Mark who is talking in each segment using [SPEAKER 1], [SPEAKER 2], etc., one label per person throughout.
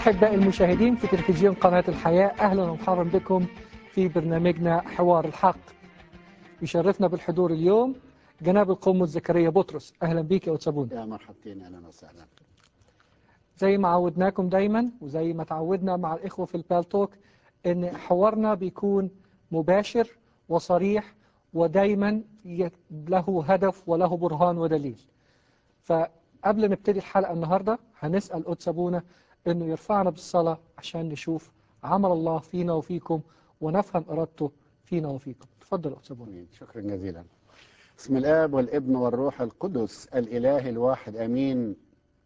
[SPEAKER 1] أحباء المشاهدين في تلفزيون قناة الحياة أهلا ومرحبا بكم في برنامجنا حوار الحق يشرفنا بالحضور اليوم جناب القمص زكريا بطرس أهلا بيك يا أتسابون
[SPEAKER 2] يا مرحبتين اهلا وسهلا
[SPEAKER 1] زي ما عودناكم دايما وزي ما تعودنا مع الإخوة في البالتوك إن حوارنا بيكون مباشر وصريح ودايما ي- له هدف وله برهان ودليل فقبل نبتدي الحلقة النهاردة هنسأل قدس أبونا إنه يرفعنا بالصلاة عشان نشوف عمل الله فينا وفيكم ونفهم إرادته فينا وفيكم تفضل قدس أبونا
[SPEAKER 2] امين شكرا جزيلا بسم الاب والابن والروح القدس الاله الواحد امين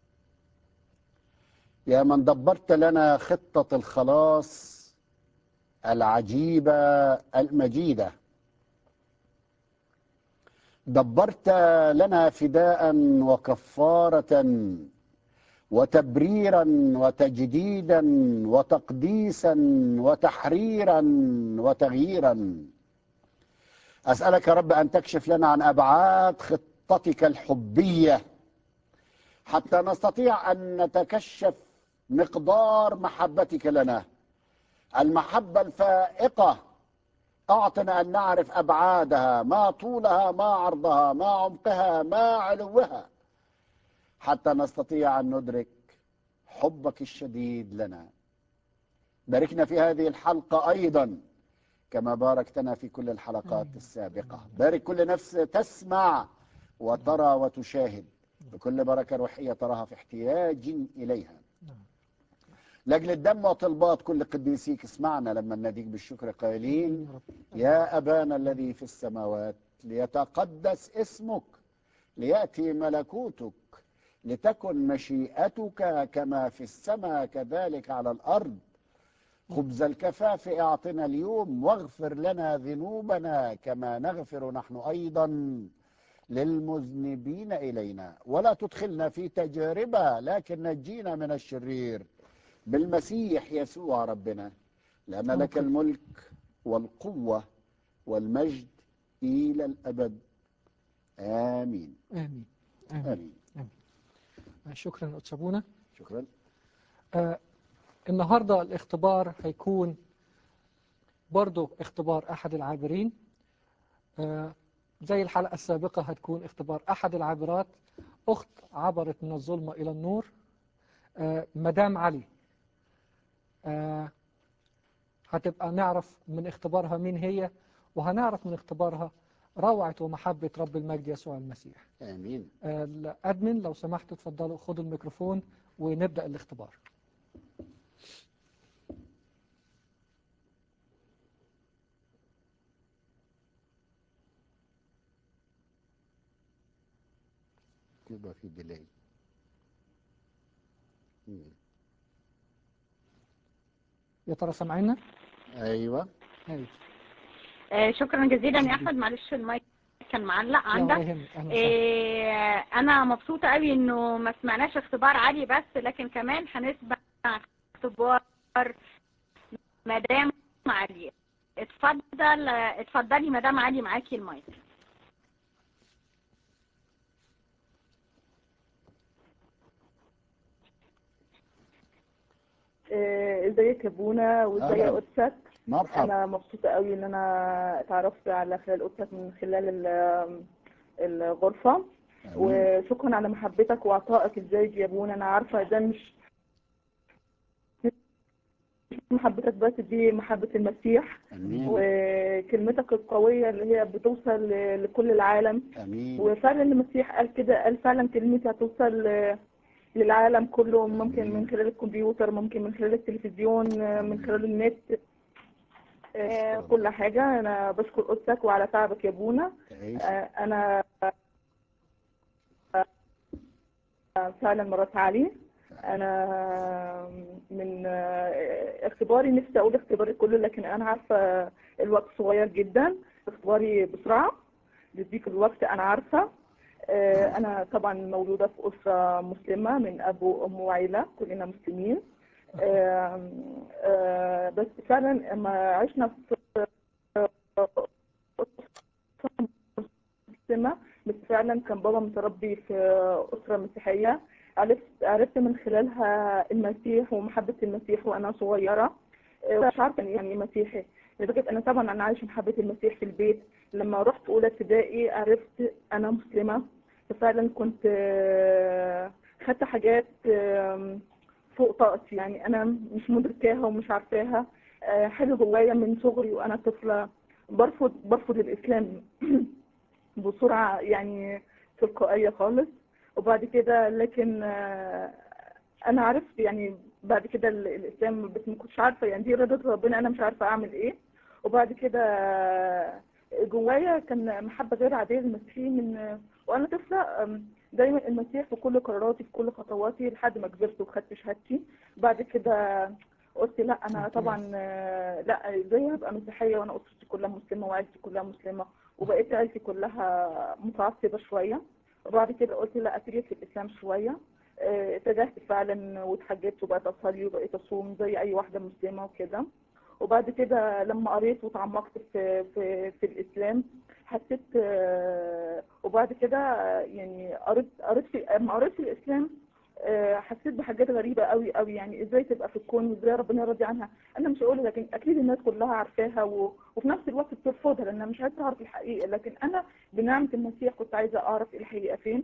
[SPEAKER 2] يا من دبرت لنا خطه الخلاص العجيبه المجيده دبرت لنا فداء وكفاره وتبريرا وتجديدا وتقديسا وتحريرا وتغييرا أسألك يا رب أن تكشف لنا عن أبعاد خطتك الحبية حتى نستطيع أن نتكشف مقدار محبتك لنا المحبة الفائقة أعطنا أن نعرف أبعادها ما طولها ما عرضها ما عمقها ما علوها حتى نستطيع أن ندرك حبك الشديد لنا باركنا في هذه الحلقة أيضاً كما باركتنا في كل الحلقات السابقة بارك كل نفس تسمع وترى وتشاهد بكل بركة روحية تراها في احتياج إليها لأجل الدم وطلبات كل قديسيك اسمعنا لما نديك بالشكر قائلين يا أبانا الذي في السماوات ليتقدس اسمك ليأتي ملكوتك لتكن مشيئتك كما في السماء كذلك على الأرض خبز الكفاف اعطنا اليوم واغفر لنا ذنوبنا كما نغفر نحن ايضا للمذنبين الينا ولا تدخلنا في تجربه لكن نجينا من الشرير بالمسيح يسوع ربنا لان لك
[SPEAKER 1] أوكي.
[SPEAKER 2] الملك والقوه والمجد الى الابد امين
[SPEAKER 1] آمين آمين
[SPEAKER 2] امين
[SPEAKER 1] شكرا قدس أبونا
[SPEAKER 2] شكرا
[SPEAKER 1] آه النهاردة الاختبار هيكون برضو اختبار أحد العابرين آه زي الحلقة السابقة هتكون اختبار أحد العابرات أخت عبرت من الظلمة إلى النور آه مدام علي آه هتبقى نعرف من اختبارها مين هي وهنعرف من اختبارها روعة ومحبة رب المجد يسوع المسيح
[SPEAKER 2] امين
[SPEAKER 1] آه الأدمن لو سمحتوا تفضلوا خدوا الميكروفون ونبدأ الاختبار
[SPEAKER 2] يبقى في ديلي مم.
[SPEAKER 1] يا ترى سامعيننا؟
[SPEAKER 2] ايوه
[SPEAKER 1] أيوة.
[SPEAKER 3] آه، شكرا جزيلا يا احمد معلش المايك كان معلق
[SPEAKER 1] لا ولا
[SPEAKER 3] عندك
[SPEAKER 1] يهمك أهلا وسهلا.
[SPEAKER 3] آه، انا مبسوطه قوي انه ما سمعناش اختبار عالي بس لكن كمان هنسمع اختبار مدام علي اتفضل اتفضلي مدام علي معاكي المايك
[SPEAKER 4] آه، ازيك يا بونا وازاي
[SPEAKER 2] أهلاً.
[SPEAKER 4] قدسك
[SPEAKER 2] مرحبا
[SPEAKER 4] انا مبسوطه قوي ان انا اتعرفت على خلال قدسك من خلال ال- الغرفه
[SPEAKER 2] آمين.
[SPEAKER 4] وشكرا على محبتك وعطائك ازاي يا بونا انا عارفه ده مش مش محبتك بس دي محبه المسيح
[SPEAKER 2] امين
[SPEAKER 4] وكلمتك القويه اللي هي بتوصل ل- لكل العالم
[SPEAKER 2] امين
[SPEAKER 4] وفعلا المسيح قال كده قال فعلا كلمتي هتوصل آه، للعالم كله ممكن
[SPEAKER 2] آمين.
[SPEAKER 4] من خلال الكمبيوتر ممكن من خلال التلفزيون آه، من خلال النت آه،
[SPEAKER 2] شكراً.
[SPEAKER 4] كل حاجة أنا بشكر قدسك وعلى تعبك يا بونا
[SPEAKER 2] تعيش
[SPEAKER 4] آه، أنا آه، فعلا مرات علي أنا من آه، اختباري نفسي أقول اختباري كله لكن أنا عارفة الوقت صغير جدا اختباري بسرعة بيديك الوقت أنا عارفة آه، أنا طبعا مولودة في أسرة مسلمة من أب وأم وعيلة كلنا مسلمين آه، آه، بس فعلا لما عشنا في أسرة مسلمة بس فعلا كان بابا متربي في أسرة مسيحية عرفت عرفت من خلالها المسيح ومحبة المسيح وأنا صغيرة آه، مش عارفة يعني إيه مسيحي لدرجة أنا طبعا أنا عايشة محبة المسيح في البيت لما رحت أولى ابتدائي عرفت أنا مسلمة ففعلا كنت آه، خدت حاجات آم، فوق طاقتي يعني أنا مش مدركاها ومش عارفاها آه، حاجة جوايا من صغري وأنا طفلة برفض برفض الإسلام بسرعة يعني تلقائية خالص وبعد كده لكن آه، أنا عرفت يعني بعد كده ال- الإسلام بس ما كنتش عارفة يعني دي إرادة ربنا أنا مش عارفة أعمل إيه وبعد كده آه، جوايا كان محبة غير عادية للمسيحيين من وأنا طفلة آم، دايما المسيح في كل قراراتي في كل خطواتي لحد ما كبرت وخدت شهادتي بعد كده قلت لا انا طبعا آه، لا ازاي هبقى مسيحيه وانا اسرتي كلها مسلمه وعيلتي كلها مسلمه وبقيت عيلتي كلها متعصبه شويه وبعد كده قلت لا اتجه في الاسلام شويه آه، اتجهت فعلا واتحجبت وبقيت اصلي وبقيت اصوم زي اي واحده مسلمه وكده وبعد كده لما قريت وتعمقت في في في الاسلام حسيت آه، وبعد كده آه، يعني قريت قريت في لما قريت في الاسلام آه، حسيت بحاجات غريبه قوي قوي يعني ازاي تبقى في الكون وازاي ربنا راضي عنها انا مش هقولها لكن اكيد الناس كلها عارفاها و... وفي نفس الوقت بترفضها لانها مش عايزه تعرف الحقيقه لكن انا بنعمه المسيح كنت عايزه اعرف الحقيقه فين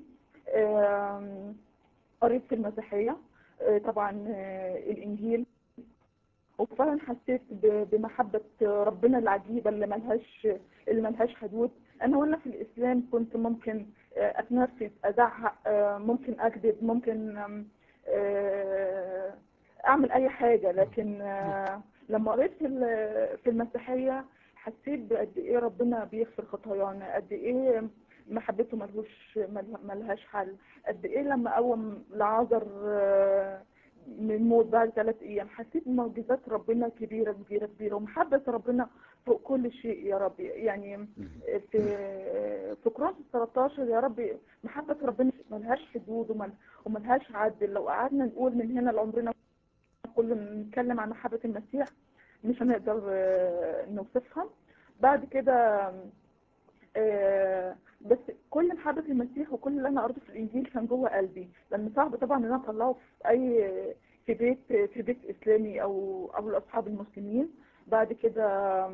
[SPEAKER 4] آم، قريت في المسيحيه آه، طبعا آه، الانجيل وفعلا حسيت ب- بمحبة ربنا العجيبة اللي ملهاش اللي ملهاش حدود أنا وأنا في الإسلام كنت ممكن آه، أتنرفز أزعق آه، ممكن أكذب ممكن آم، آه، أعمل أي حاجة لكن آه، لما قريت في ال- في المسيحية حسيت بقد إيه ربنا بيغفر خطايانا قد إيه محبته ملهوش مله- ملهاش حل قد إيه لما قوم لعازر آه، من الموت بعد ثلاث ايام حسيت بمعجزات ربنا كبيره كبيره كبيره ومحبه ربنا فوق كل شيء يا رب يعني في في كورنثوس 13 يا رب محبه ربنا ملهاش حدود ومل وملهاش عد لو قعدنا نقول من هنا لعمرنا كله نتكلم عن محبه المسيح مش هنقدر آه، نوصفها بعد كده آه، بس كل محبة المسيح وكل اللي انا قريته في الانجيل كان جوه قلبي لان صعب طبعا ان انا اطلعه في اي في بيت في بيت اسلامي او او لاصحاب المسلمين بعد كده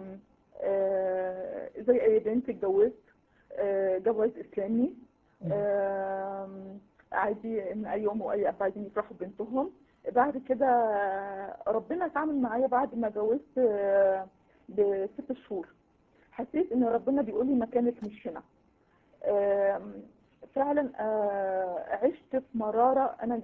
[SPEAKER 4] آه، زي اي بنت اتجوزت آه، جواز اسلامي آم، عادي ان اي ام واي اب عايزين يفرحوا ببنتهم بعد كده ربنا اتعامل معايا بعد ما اتجوزت آه، بست شهور حسيت ان ربنا بيقول لي مكانك مش هنا آم، فعلا آه، عشت في مرارة انا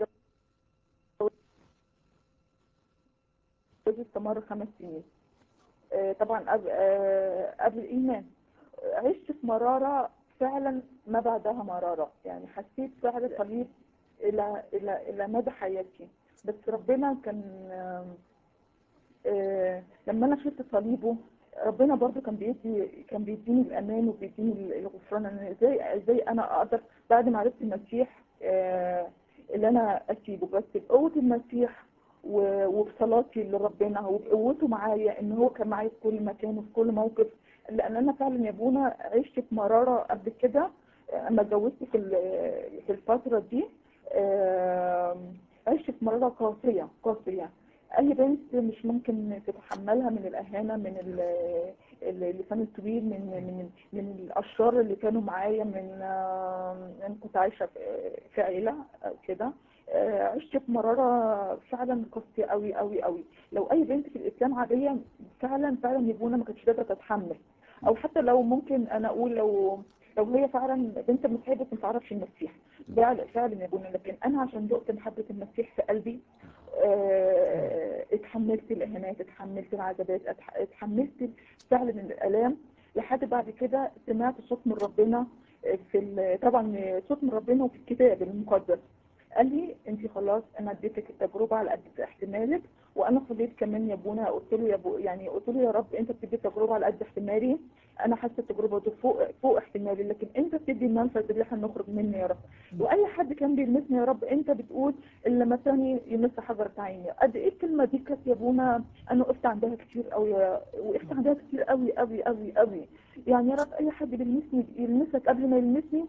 [SPEAKER 4] جوزي استمر خمس سنين آه، طبعا قبل آه، قبل الايمان عشت في مرارة فعلا ما بعدها مرارة يعني حسيت فعلا صليب الى الى الى مدى حياتي بس ربنا كان آم، آه، لما انا شلت صليبه ربنا برضو كان بيدي كان بيديني الامان وبيديني الغفران انا ازاي ازاي انا اقدر بعد ما عرفت المسيح آه، اللي انا اسيبه بس بقوه المسيح و- وبصلاتي لربنا وبقوته معايا ان هو كان معايا في كل مكان وفي كل موقف لان انا فعلا يا ابونا عشت في مراره قبل كده آه، اما اتجوزت في ال- في الفتره دي آم، عشت في مراره قاسيه قاسيه اي بنت مش ممكن تتحملها من الاهانه من ال- اللسان الطويل من من من الاشرار اللي كانوا معايا من آه، انا كنت عايشه في- في عيله آه، كده آه، عشت في مراره فعلا قاسيه قوي قوي قوي لو اي بنت في الاسلام عاديه فعلا فعلا يبونا ما كانتش قادره تتحمل او حتى لو ممكن انا اقول لو لو هي فعلا بنت مسيحيه بس ما تعرفش المسيح فعلا فعلا يا ابونا لكن انا عشان دقت محبه المسيح في قلبي آه، اتحملت الاهانات اتحملت العذابات اتح- اتحملت فعلا الالام لحد بعد كده سمعت صوت من ربنا في ال- طبعا صوت من ربنا وفي الكتاب المقدس قال لي انت خلاص انا اديتك التجربه على قد احتمالك وانا صليت كمان يا ابونا قلت له يا ابو يعني قلت له يا رب انت بتدي التجربه على قد احتمالي انا حاسه التجربه دي فوق فوق احتمالي لكن انت بتدي المنفذ اللي احنا نخرج منه يا رب واي حد كان بيلمسني يا رب انت بتقول اللي مثلا يمس حجر عيني قد ايه الكلمه دي كانت يا ابونا انا وقفت عندها كتير قوي وقفت عندها كتير قوي قوي قوي قوي يعني يا رب اي حد بيلمسني يلمسك قبل ما يلمسني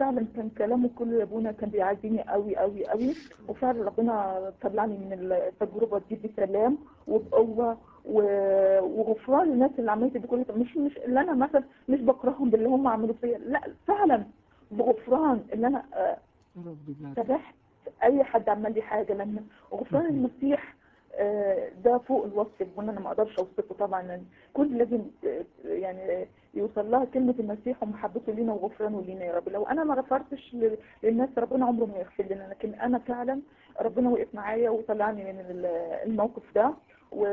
[SPEAKER 4] فعلا كان كلامه كله يا ابونا كان بيعزيني قوي قوي قوي وفعلا ربنا طلعني من التجربه دي بسلام وبقوه و- وغفران للناس اللي عملت دي كلها مش مش اللي انا مثلا مش بكرههم باللي هم عملوا فيا لا فعلا بغفران اللي انا آه، سامحت اي حد عمل لي حاجه لان غفران المسيح آه، ده فوق الوصف وانا انا ما اقدرش اوصفه طبعا لأن كل لازم آه، يعني يوصل لها كلمه المسيح ومحبته لينا وغفرانه لينا يا رب لو انا ما غفرتش ل- للناس ربنا عمره ما يغفر لنا لكن انا فعلا ربنا وقف معايا وطلعني من ال- الموقف ده و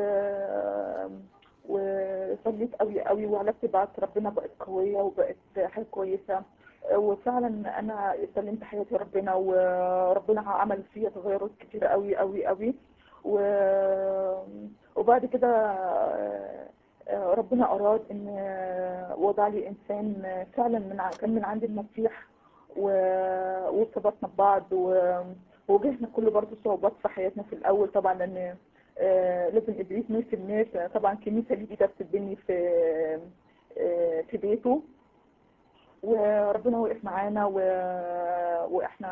[SPEAKER 4] وصليت قوي قوي وعلاقتي بعد ربنا بقت قويه وبقت حاجه كويسه وفعلا انا سلمت حياتي ربنا وربنا عمل فيا تغيرات كتير قوي قوي قوي و... وبعد كده آه، ربنا اراد ان وضع لي انسان فعلا من ع- كان من عند المسيح و... وارتبطنا ببعض و... وواجهنا كل برضه صعوبات في حياتنا في الاول طبعا لان آه، لازم ابليس ما يسيبناش طبعا كنيسه ليه ده بتبني في آه، في بيته وربنا وقف معانا و... واحنا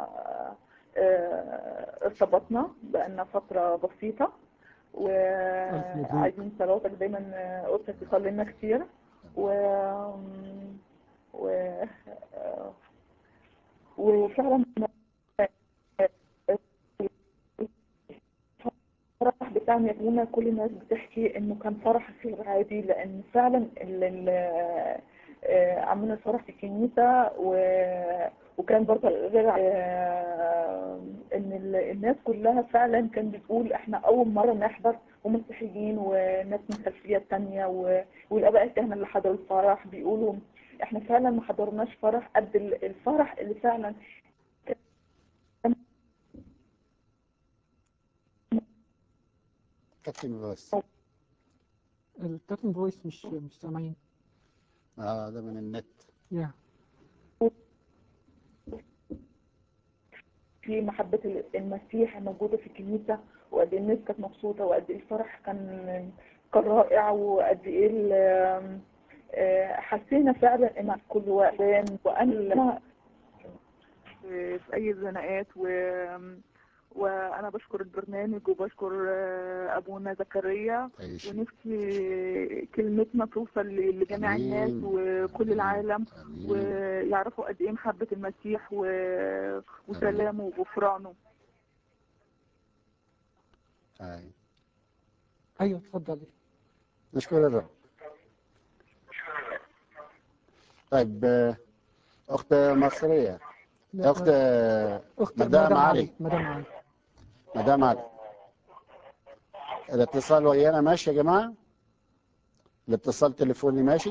[SPEAKER 4] آه، ارتبطنا بقالنا فترة بسيطة وعايزين صلاتك دايما آه، قلت تصلي لنا كتير و و آه، وفعلا الفرح بتاع ميمونة كل الناس بتحكي انه كان فرح غير عادي لان فعلا ال ال آه، عملنا الفرح في الكنيسة و- وكان برضه غير آه، ان ال- الناس كلها فعلا كان بتقول احنا اول مرة نحضر ومسيحيين وناس من خلفيات تانية و- والاباء الكهنة اللي حضروا الفرح بيقولوا احنا فعلا ما حضرناش فرح قد ال- الفرح اللي فعلا
[SPEAKER 2] كابتن بس
[SPEAKER 1] الكابتن فويس مش مش سامعين
[SPEAKER 2] اه ده من النت
[SPEAKER 1] يا
[SPEAKER 4] في محبة المسيح موجودة في الكنيسة وقد إيه الناس كانت مبسوطة وقد إيه الفرح كان كان رائع وقد إيه ال- آه، حسينا فعلا إن كل وقت وأنا في في أي زناقات و وأنا بشكر البرنامج وبشكر آه، أبونا زكريا
[SPEAKER 2] أي شيء
[SPEAKER 4] ونفسي كلمتنا توصل لجميع
[SPEAKER 2] آمين.
[SPEAKER 4] الناس وكل العالم
[SPEAKER 2] آمين.
[SPEAKER 4] ويعرفوا قد ايه محبة المسيح و... وسلامه وغفرانه
[SPEAKER 2] آي.
[SPEAKER 1] ايوه اتفضلي
[SPEAKER 2] نشكر الرب طيب آه، أخت مصرية
[SPEAKER 1] لا،
[SPEAKER 2] أخت آه،
[SPEAKER 1] اخت
[SPEAKER 2] مدام علي
[SPEAKER 1] مدام علي
[SPEAKER 2] مدام علي الاتصال ويانا ماشي يا جماعة الاتصال تليفوني ماشي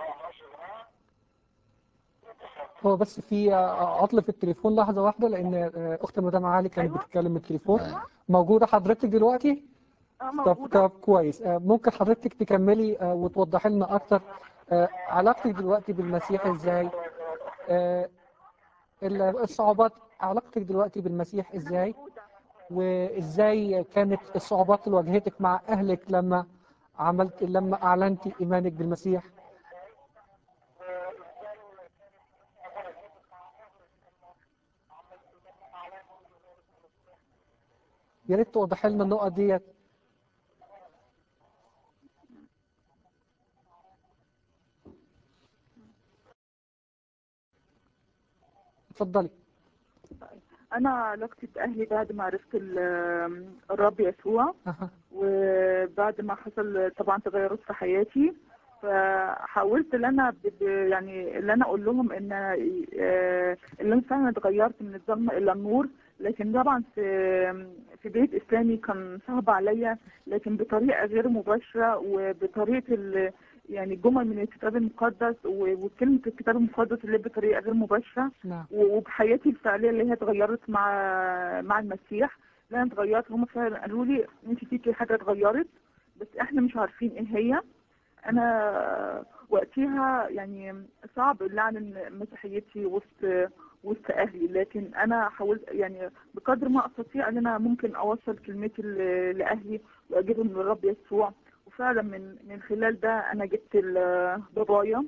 [SPEAKER 1] هو بس في آه، عطل في التليفون لحظة واحدة لأن آه، أخت مدام علي كانت
[SPEAKER 4] أيوة.
[SPEAKER 1] بتتكلم التليفون
[SPEAKER 2] أيوة.
[SPEAKER 1] موجودة حضرتك دلوقتي؟
[SPEAKER 4] اه
[SPEAKER 1] طب
[SPEAKER 4] موجودة
[SPEAKER 1] طب كويس آه، ممكن حضرتك تكملي آه، وتوضحي لنا أكتر آه، علاقتك دلوقتي بالمسيح إزاي؟ آه، ال- الصعوبات علاقتك دلوقتي بالمسيح إزاي؟ وإزاي كانت الصعوبات اللي واجهتك مع أهلك لما عملت لما أعلنتي إيمانك بالمسيح؟ يا ريت توضحي لنا النقط ديت اتفضلي
[SPEAKER 4] انا علاقتي باهلي بعد ما عرفت ال- الرب يسوع
[SPEAKER 1] أها.
[SPEAKER 4] وبعد ما حصل طبعا تغيرات في حياتي فحاولت ان انا ب- ب- يعني اللي انا اقول لهم ان آه، اللي انا فعلا اتغيرت من الظلمه الى النور لكن طبعا في في بيت اسلامي كان صعب عليا لكن بطريقه غير مباشره وبطريقه ال- يعني جمل من الكتاب المقدس و- وكلمه الكتاب المقدس اللي بطريقه غير مباشره
[SPEAKER 1] نعم
[SPEAKER 4] وبحياتي الفعليه اللي هي اتغيرت مع مع المسيح لا انا اتغيرت هم فعلا قالوا لي انت فيكي حاجه اتغيرت بس احنا مش عارفين ايه هي انا وقتها يعني صعب ان اعلن مسيحيتي وسط وسط اهلي لكن انا حاولت يعني بقدر ما استطيع ان انا ممكن اوصل كلمتي ل- لاهلي واجيبهم للرب يسوع وفعلا من من خلال ده انا جبت ال- بابايا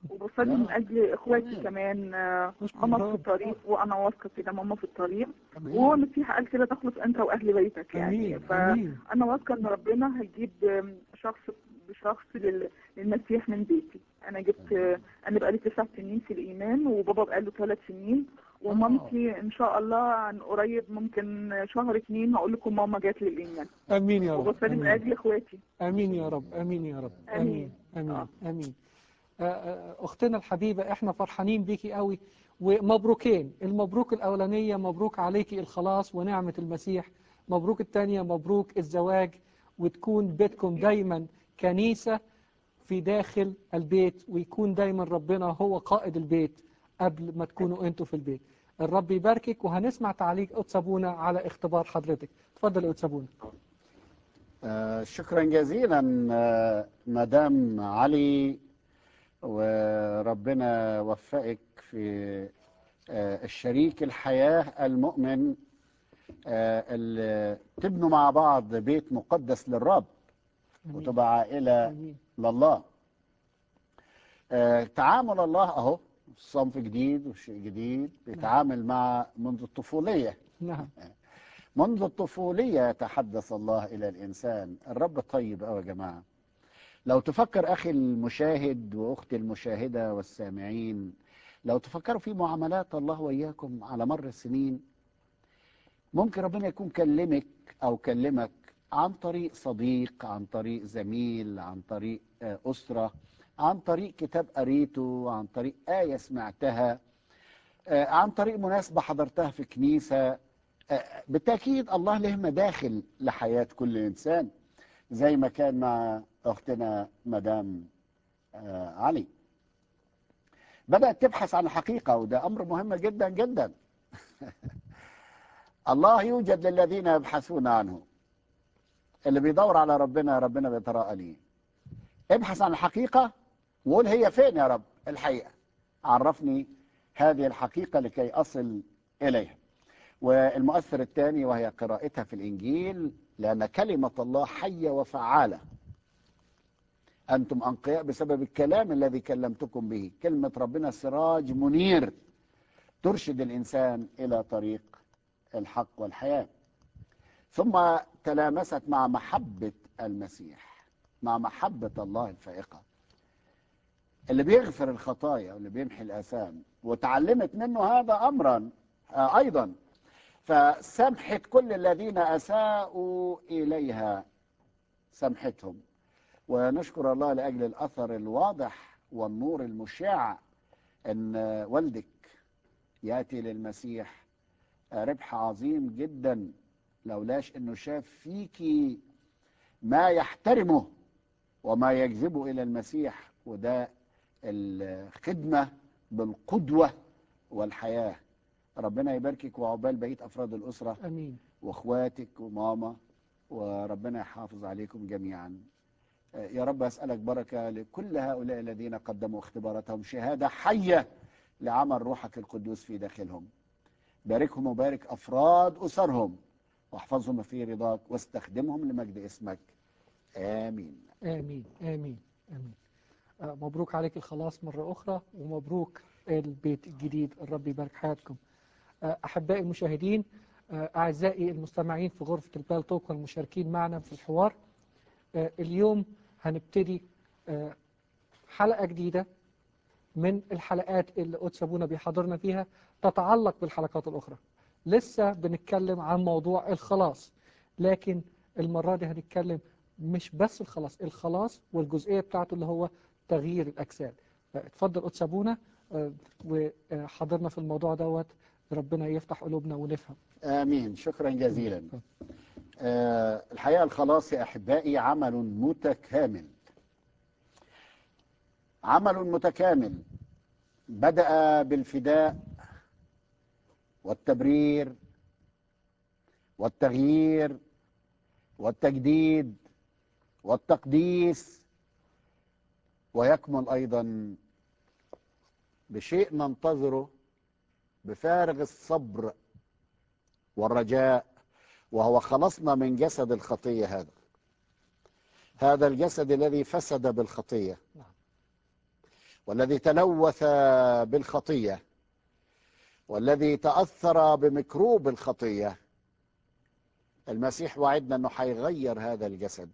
[SPEAKER 4] وبصلي من
[SPEAKER 2] آه.
[SPEAKER 4] اجل اخواتي
[SPEAKER 2] آمين.
[SPEAKER 4] كمان آه،
[SPEAKER 1] نشكر
[SPEAKER 4] ماما في
[SPEAKER 1] الرب.
[SPEAKER 4] الطريق وانا واثقه كده ماما في الطريق
[SPEAKER 2] أمين.
[SPEAKER 4] وهو المسيح قال كده تخلص انت واهل بيتك يعني
[SPEAKER 1] امين
[SPEAKER 4] فانا
[SPEAKER 1] امين
[SPEAKER 4] واثقه ان ربنا هيجيب آم، شخص بشخص لل- للمسيح من بيتي انا جبت آه، انا بقالي تسع سنين في الايمان وبابا بقاله ثلاث سنين ومامتي ان شاء الله عن قريب ممكن شهر اتنين هقول لكم ماما جات لي الايمان
[SPEAKER 1] امين يا رب
[SPEAKER 4] وبصلي من
[SPEAKER 1] امين
[SPEAKER 4] اجل اخواتي
[SPEAKER 1] امين يا رب امين يا رب امين
[SPEAKER 4] آمين.
[SPEAKER 1] امين
[SPEAKER 4] آه.
[SPEAKER 1] امين آه، آه، اختنا الحبيبه احنا فرحانين بيكي قوي ومبروكين المبروك الاولانيه مبروك عليكي الخلاص ونعمه المسيح مبروك الثانيه مبروك الزواج وتكون بيتكم دايما كنيسه في داخل البيت ويكون دايما ربنا هو قائد البيت قبل ما تكونوا انتوا في البيت الرب يباركك وهنسمع تعليق أتسابونا على اختبار حضرتك تفضل يا أتسابونا
[SPEAKER 2] آه، شكرا جزيلا آه، مدام علي وربنا وفقك في آه، الشريك الحياة المؤمن آه، اللي تبنوا مع بعض بيت مقدس للرب
[SPEAKER 1] آمين.
[SPEAKER 2] وتبقى عائلة
[SPEAKER 1] آمين.
[SPEAKER 2] لله آه، تعامل الله اهو صنف جديد وشيء جديد بيتعامل مع منذ الطفولية
[SPEAKER 1] نعم
[SPEAKER 2] منذ الطفولية يتحدث الله إلى الإنسان الرب طيب أوي يا جماعة لو تفكر أخي المشاهد وأختي المشاهدة والسامعين لو تفكروا في معاملات الله وإياكم على مر السنين ممكن ربنا يكون كلمك أو كلمك عن طريق صديق عن طريق زميل عن طريق آه، أسرة عن طريق كتاب قريته عن طريق آية سمعتها آه، عن طريق مناسبة حضرتها في كنيسة آه، بالتأكيد الله له مداخل لحياة كل إنسان زي ما كان مع أختنا مدام آه، علي بدأت تبحث عن الحقيقة وده أمر مهم جدا جدا الله يوجد للذين يبحثون عنه اللي بيدور على ربنا ربنا بيتراءى ليه ابحث عن الحقيقة وقول هي فين يا رب الحقيقة عرفني هذه الحقيقة لكي أصل إليها والمؤثر الثاني وهي قراءتها في الإنجيل لأن كلمة الله حية وفعالة أنتم أنقياء بسبب الكلام الذي كلمتكم به كلمة ربنا سراج منير ترشد الإنسان إلى طريق الحق والحياة ثم تلامست مع محبة المسيح مع محبة الله الفائقة اللي بيغفر الخطايا واللي بيمحي الآثام وتعلمت منه هذا أمرا آه، أيضا فسمحت كل الذين أساءوا إليها سمحتهم ونشكر الله لأجل الأثر الواضح والنور المشع أن والدك يأتي للمسيح ربح عظيم جدا لولاش أنه شاف فيكي ما يحترمه وما يجذبه إلى المسيح وده الخدمة بالقدوة والحياة ربنا يباركك وعقبال بقية أفراد الأسرة
[SPEAKER 1] أمين
[SPEAKER 2] واخواتك وماما وربنا يحافظ عليكم جميعا آه، يا رب أسألك بركة لكل هؤلاء الذين قدموا اختباراتهم شهادة حية لعمل روحك القدوس في داخلهم باركهم وبارك أفراد أسرهم واحفظهم في رضاك واستخدمهم لمجد اسمك آمين
[SPEAKER 1] آمين آمين آمين آه، مبروك عليك الخلاص مرة أخرى ومبروك البيت الجديد الرب يبارك حياتكم آه، أحبائي المشاهدين آه، أعزائي المستمعين في غرفة البالتوك والمشاركين معنا في الحوار آه، اليوم هنبتدي آه، حلقة جديدة من الحلقات اللي قدس أبونا بيحضرنا فيها تتعلق بالحلقات الأخرى لسه بنتكلم عن موضوع الخلاص لكن المرة دي هنتكلم مش بس الخلاص الخلاص والجزئية بتاعته اللي هو تغيير الأجساد اتفضل قدس أبونا آه، وحضرنا في الموضوع دوت ربنا يفتح قلوبنا ونفهم
[SPEAKER 2] آمين شكرا جزيلا آه الحقيقة الخلاص يا أحبائي عمل متكامل عمل متكامل بدأ بالفداء والتبرير والتغيير والتجديد والتقديس ويكمل أيضا بشيء ننتظره بفارغ الصبر والرجاء وهو خلصنا من جسد الخطية هذا هذا الجسد الذي فسد بالخطية
[SPEAKER 1] نعم.
[SPEAKER 2] والذي تلوث بالخطية والذي تأثر بميكروب الخطية المسيح وعدنا أنه حيغير هذا الجسد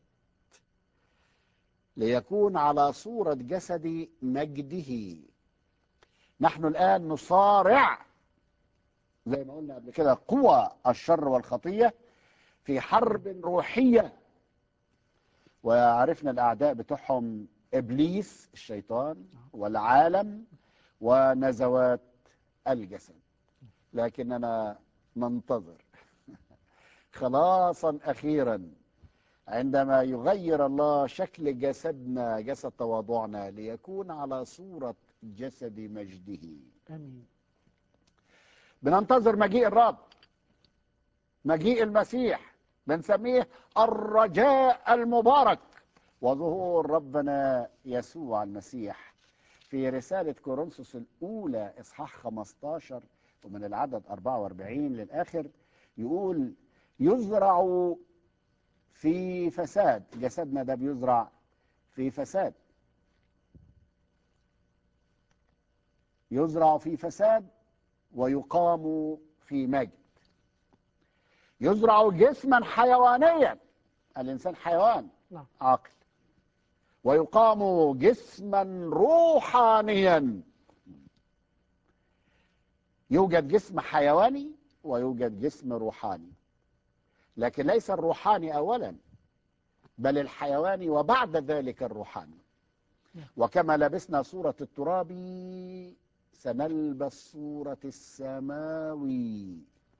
[SPEAKER 2] ليكون على صورة جسد مجده نحن الآن نصارع زي ما قلنا قبل كده قوى الشر والخطية في حرب روحية وعرفنا الأعداء بتوعهم إبليس الشيطان والعالم ونزوات الجسد لكننا ننتظر خلاصا أخيرا عندما يغير الله شكل جسدنا جسد تواضعنا ليكون على صورة جسد مجده
[SPEAKER 1] امين
[SPEAKER 2] بننتظر مجيء الرب مجيء المسيح بنسميه الرجاء المبارك وظهور ربنا يسوع المسيح في رسالة كورنثوس الأولى إصحاح 15 ومن العدد 44 للآخر يقول يزرع في فساد جسدنا ده بيزرع في فساد يزرع في فساد ويقام في مجد يزرع جسما حيوانيا الإنسان حيوان
[SPEAKER 1] نعم.
[SPEAKER 2] عاقل ويقام جسما روحانيا يوجد جسم حيواني ويوجد جسم روحاني لكن ليس الروحاني اولا بل الحيواني وبعد ذلك الروحاني وكما لبسنا صورة التراب سنلبس صورة السماوي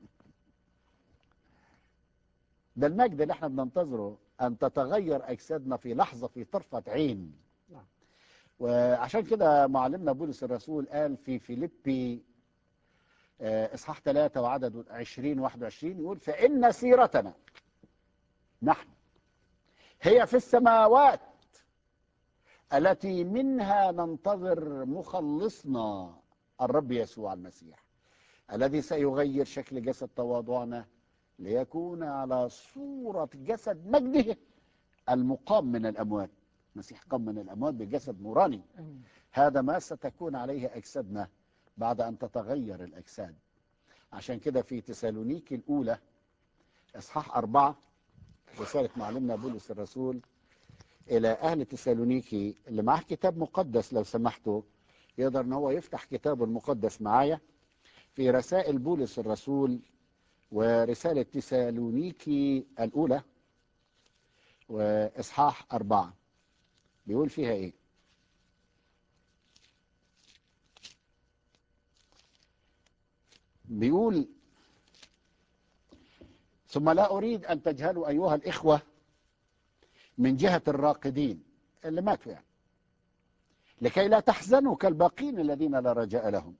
[SPEAKER 2] ده المجد اللي احنا بننتظره ان تتغير اجسادنا في لحظة في طرفة عين
[SPEAKER 1] نعم.
[SPEAKER 2] وعشان كده معلمنا بولس الرسول قال في فيليبي آه، اصحاح 3 وعدد 20 21 يقول فان سيرتنا نحن هي في السماوات التي منها ننتظر مخلصنا الرب يسوع المسيح الذي سيغير شكل جسد تواضعنا ليكون على صورة جسد مجده المقام من الأموات المسيح قام من الأموات بجسد نوراني
[SPEAKER 1] امين
[SPEAKER 2] هذا ما ستكون عليه أجسادنا بعد أن تتغير الأجساد عشان كده في تسالونيكي الأولى إصحاح أربعة رسالة معلمنا بولس الرسول إلى أهل تسالونيكي اللي معاه كتاب مقدس لو سمحتوا يقدر إن هو يفتح كتابه المقدس معايا في رسائل بولس الرسول ورسالة تسالونيكي الأولى وإصحاح أربعة بيقول فيها إيه بيقول ثم لا أريد أن تجهلوا أيها الإخوة من جهة الراقدين اللي ماتوا يعني لكي لا تحزنوا كالباقين الذين لا رجاء لهم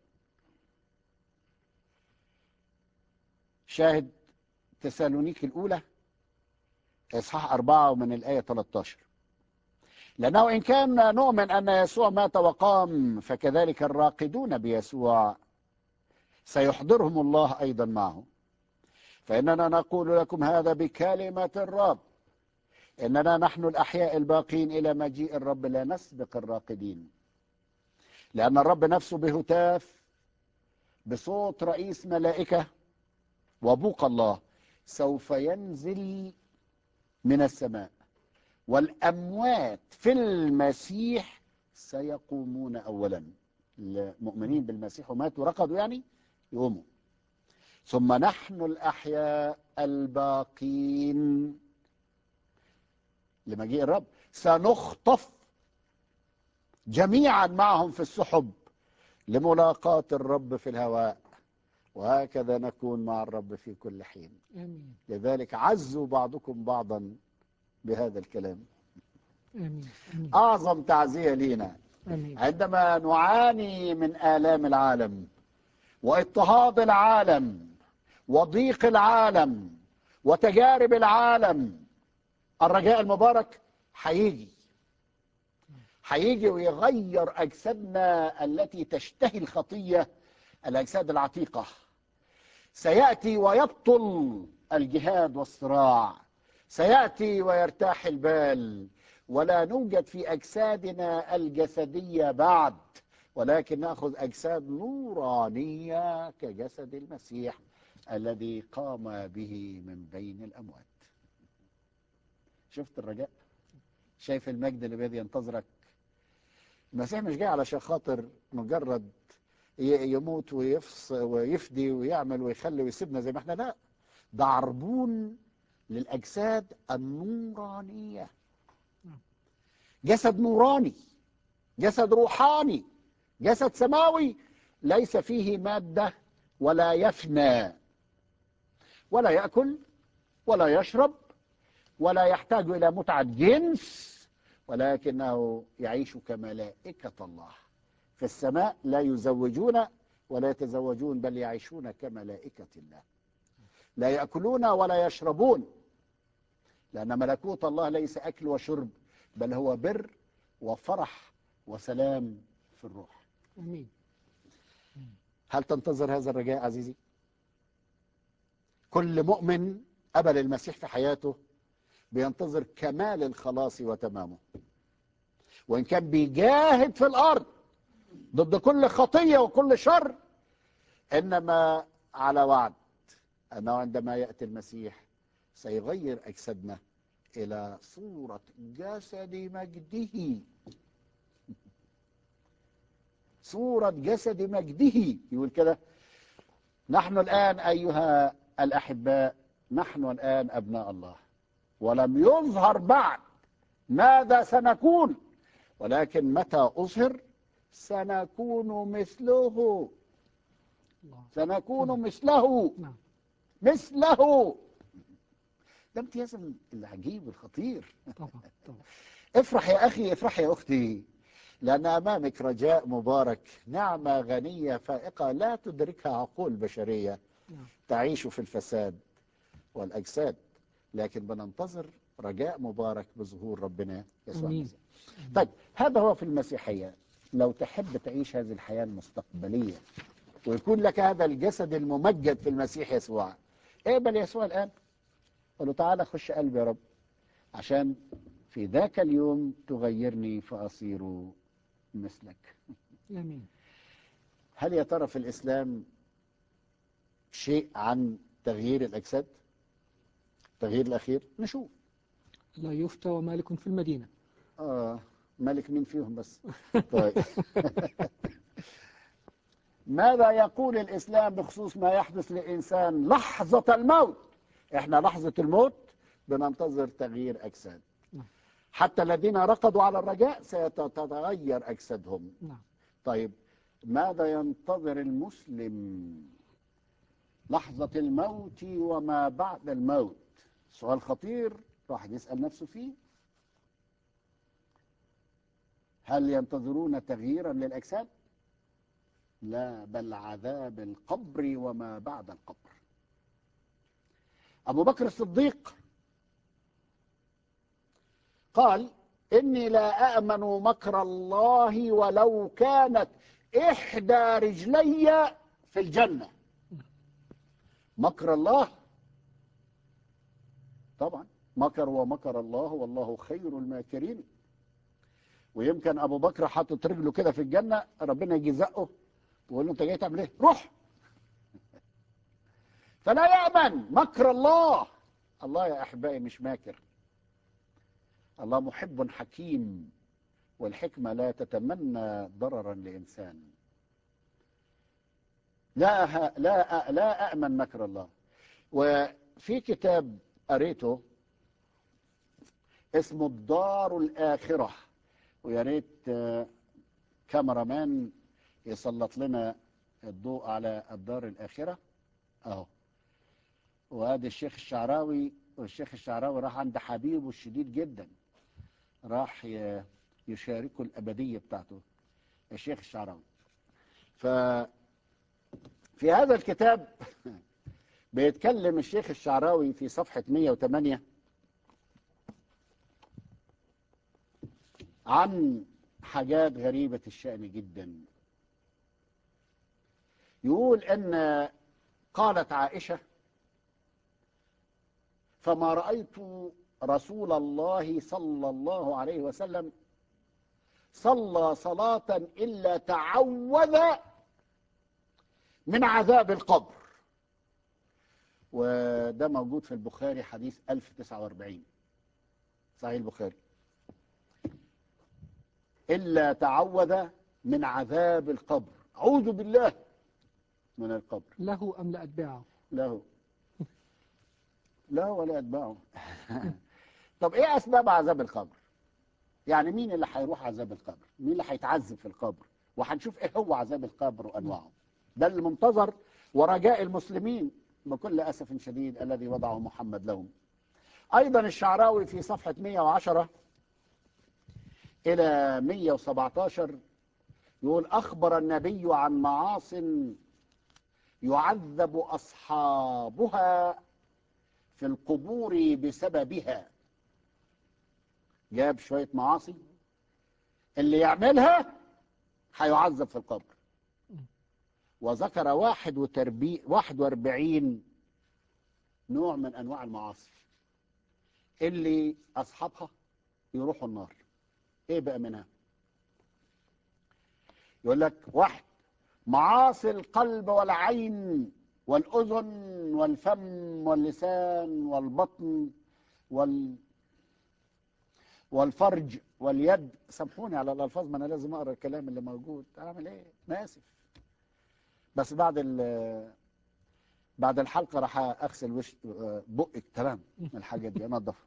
[SPEAKER 2] شاهد تسالونيك الأولى إصحاح أربعة ومن الآية 13 لأنه إن كان نؤمن أن يسوع مات وقام فكذلك الراقدون بيسوع سيحضرهم الله أيضا معه فإننا نقول لكم هذا بكلمة الرب إننا نحن الأحياء الباقين إلى مجيء الرب لا نسبق الراقدين لأن الرب نفسه بهتاف بصوت رئيس ملائكة وبوق الله سوف ينزل من السماء والأموات في المسيح سيقومون أولا المؤمنين بالمسيح وماتوا رقدوا يعني يقوموا ثم نحن الأحياء الباقين لمجيء الرب سنخطف جميعا معهم في السحب لملاقاة الرب في الهواء وهكذا نكون مع الرب في كل حين
[SPEAKER 1] امين
[SPEAKER 2] لذلك عزوا بعضكم بعضا بهذا الكلام
[SPEAKER 1] امين امين
[SPEAKER 2] أعظم تعزية لينا
[SPEAKER 1] امين
[SPEAKER 2] عندما نعاني من آلام العالم واضطهاد العالم وضيق العالم وتجارب العالم الرجاء المبارك هيجي هيجي ويغير أجسادنا التي تشتهي الخطية الأجساد العتيقة سيأتي ويبطل الجهاد والصراع سيأتي ويرتاح البال ولا نوجد في أجسادنا الجسدية بعد ولكن نأخذ أجساد نورانية كجسد المسيح الذي قام به من بين الأموات شفت الرجاء شايف المجد اللي بيدي ينتظرك المسيح مش جاي علشان خاطر مجرد ي- يموت ويفص ويفدي ويعمل ويخلي ويسيبنا زي ما احنا لا ده عربون للأجساد النورانية جسد نوراني جسد روحاني جسد سماوي ليس فيه مادة ولا يفنى ولا يأكل ولا يشرب ولا يحتاج إلى متعة جنس ولكنه يعيش كملائكة الله في السماء لا يزوجون ولا يتزوجون بل يعيشون كملائكة الله لا يأكلون ولا يشربون لأن ملكوت الله ليس أكل وشرب بل هو بر وفرح وسلام في الروح
[SPEAKER 1] امين
[SPEAKER 2] هل تنتظر هذا الرجاء عزيزي كل مؤمن قبل المسيح في حياته بينتظر كمال الخلاص وتمامه وإن كان بيجاهد في الأرض ضد كل خطية وكل شر إنما على وعد أنه عندما يأتي المسيح سيغير أجسادنا إلى صورة جسد مجده صورة جسد مجده يقول كده نحن الآن أيها الأحباء نحن الآن أبناء الله ولم يظهر بعد ماذا سنكون ولكن متى أظهر سنكون مثله
[SPEAKER 1] الله
[SPEAKER 2] سنكون مثله
[SPEAKER 1] نعم
[SPEAKER 2] مثله ده امتياز العجيب الخطير
[SPEAKER 1] طبعا طبعا
[SPEAKER 2] افرح يا أخي افرح يا أختي لأن أمامك رجاء مبارك نعمة غنية فائقة لا تدركها عقول بشرية
[SPEAKER 1] نعم
[SPEAKER 2] تعيش في الفساد والأجساد لكن بننتظر رجاء مبارك بظهور ربنا يسوع
[SPEAKER 1] أمين.
[SPEAKER 2] المسيح طيب هذا هو في المسيحية لو تحب تعيش هذه الحياة المستقبلية ويكون لك هذا الجسد الممجد في المسيح يسوع اقبل يسوع الآن قل له تعالى خش قلبي يا رب عشان في ذاك اليوم تغيرني فأصير مثلك
[SPEAKER 1] امين
[SPEAKER 2] هل يا ترى في الإسلام شيء عن تغيير الأجساد التغيير الأخير نشوف
[SPEAKER 1] لا يفتى ومالك في المدينة
[SPEAKER 2] آه ملك مين فيهم بس طيب ماذا يقول الإسلام بخصوص ما يحدث للإنسان لحظة الموت إحنا لحظة الموت بننتظر تغيير أجساد
[SPEAKER 1] نعم.
[SPEAKER 2] حتى الذين رقدوا على الرجاء ستتغير أجسادهم
[SPEAKER 1] نعم
[SPEAKER 2] طيب ماذا ينتظر المسلم لحظة الموت وما بعد الموت سؤال خطير راح يسأل نفسه فيه هل ينتظرون تغييرا للأجساد لا بل عذاب القبر وما بعد القبر أبو بكر الصديق قال إني لا أأمن مكر الله ولو كانت إحدى رجلي في الجنة مكر الله طبعا مكر ومكر الله والله خير الماكرين ويمكن ابو بكر حاطط رجله كده في الجنه ربنا يجي زقه ويقول له انت جاي تعمل ايه؟ روح فلا يامن مكر الله الله يا احبائي مش ماكر الله محب حكيم والحكمه لا تتمنى ضررا لانسان لا ه- لا أ- لا أأمن مكر الله وفي كتاب قريته اسمه الدار الآخرة ويا ريت آه، كاميرامان يسلط لنا الضوء على الدار الآخرة أهو وهذا الشيخ الشعراوي والشيخ الشعراوي راح عند حبيبه الشديد جدا راح ي- يشاركه الأبدية بتاعته الشيخ الشعراوي ف في هذا الكتاب بيتكلم الشيخ الشعراوي في صفحة 108 عن حاجات غريبة الشأن جدا يقول أن قالت عائشة فما رأيت رسول الله صلى الله عليه وسلم صلى صلاة إلا تعوذ من عذاب القبر وده موجود في البخاري حديث 1049 صحيح البخاري إلا تعوذ من عذاب القبر أعوذ بالله من القبر
[SPEAKER 1] له أم لأتباعه
[SPEAKER 2] له لا ولا يتبعه طب ايه اسباب عذاب القبر يعني مين اللي هيروح عذاب القبر مين اللي هيتعذب في القبر وهنشوف ايه هو عذاب القبر وانواعه ده المنتظر ورجاء المسلمين بكل اسف شديد الذي وضعه محمد لهم ايضا الشعراوي في صفحه 110 الى 117 يقول اخبر النبي عن معاصٍ يعذب أصحابها في القبور بسببها جاب شوية معاصي اللي يعملها هيعذب في القبر وذكر واحد, وتربي واحد واربعين نوع من أنواع المعاصي اللي أصحابها يروحوا النار إيه بقى منها يقول لك واحد معاصي القلب والعين والأذن والفم واللسان والبطن وال والفرج واليد سامحوني على الألفاظ ما أنا لازم أقرأ الكلام اللي موجود أعمل إيه أنا آسف بس بعد ال بعد الحلقة راح أغسل وش بقك تمام من الحاجات دي أنضفها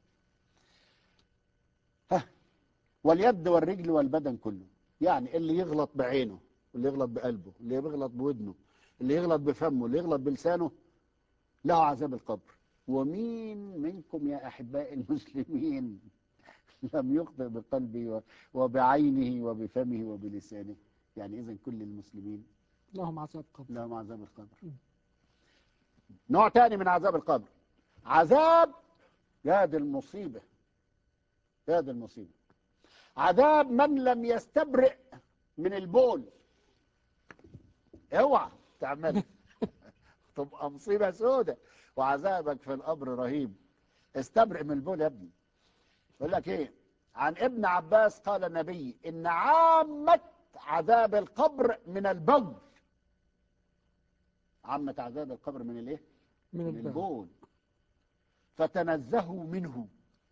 [SPEAKER 2] ها واليد والرجل والبدن كله يعني اللي يغلط بعينه اللي يغلط بقلبه اللي يغلط بودنه اللي يغلط بفمه اللي يغلط بلسانه له عذاب القبر ومين منكم يا أحباء المسلمين لم يخطئ بقلبه وبعينه وبفمه وبلسانه يعني إذا كل المسلمين
[SPEAKER 1] لهم عذاب قبر
[SPEAKER 2] لهم عذاب القبر نوع تاني من عذاب القبر عذاب يا دي المصيبة يا دي المصيبة عذاب من لم يستبرئ من البول اوعى تعمل تبقى مصيبة سودة وعذابك في القبر رهيب استبرئ من البول يا ابني يقول لك ايه عن ابن عباس قال النبي ان عامة عذاب القبر من البول عامة عذاب القبر من الايه
[SPEAKER 1] من
[SPEAKER 2] من
[SPEAKER 1] الباب
[SPEAKER 2] البول فتنزهوا منه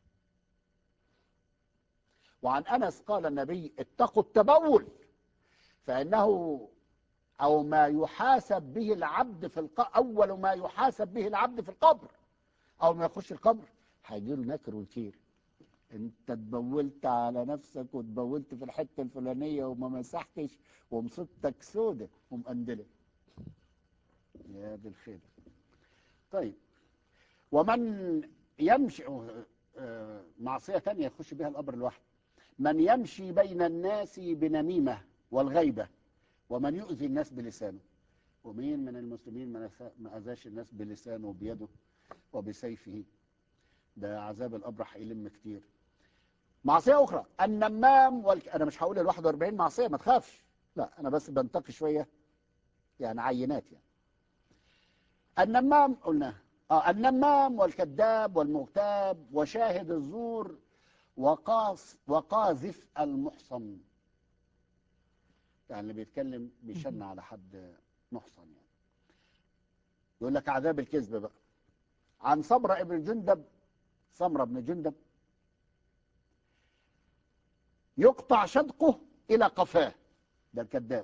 [SPEAKER 2] وعن أنس قال النبي اتقوا التبول فإنه أو ما يحاسب به العبد في الق... أول ما يحاسب به العبد في القبر أول ما يخش القبر هيجي له نكر وكير انت اتبولت على نفسك واتبولت في الحتة الفلانية وما مسحتش ومصيبتك سودة ومقندلة يا دي الخير طيب ومن يمشي آه، معصية تانية يخش بها القبر لوحده من يمشي بين الناس بنميمة والغيبة ومن يؤذي الناس بلسانه ومين من المسلمين ما نسا- ما أذاش الناس بلسانه وبيده وبسيفه ده عذاب القبر هيلم كتير معصية أخرى النمام والك... أنا مش هقول ال 41 معصية ما تخافش لا أنا بس بنتقي شوية يعني عينات يعني النمام قلنا آه النمام والكذاب والمغتاب وشاهد الزور وقاص وقاذف المحصن يعني اللي بيتكلم بيشن على حد محصن يعني يقول لك عذاب الكذب بقى عن صبرة ابن جندب صمرة بن جندب يقطع شدقه إلى قفاه ده الكذاب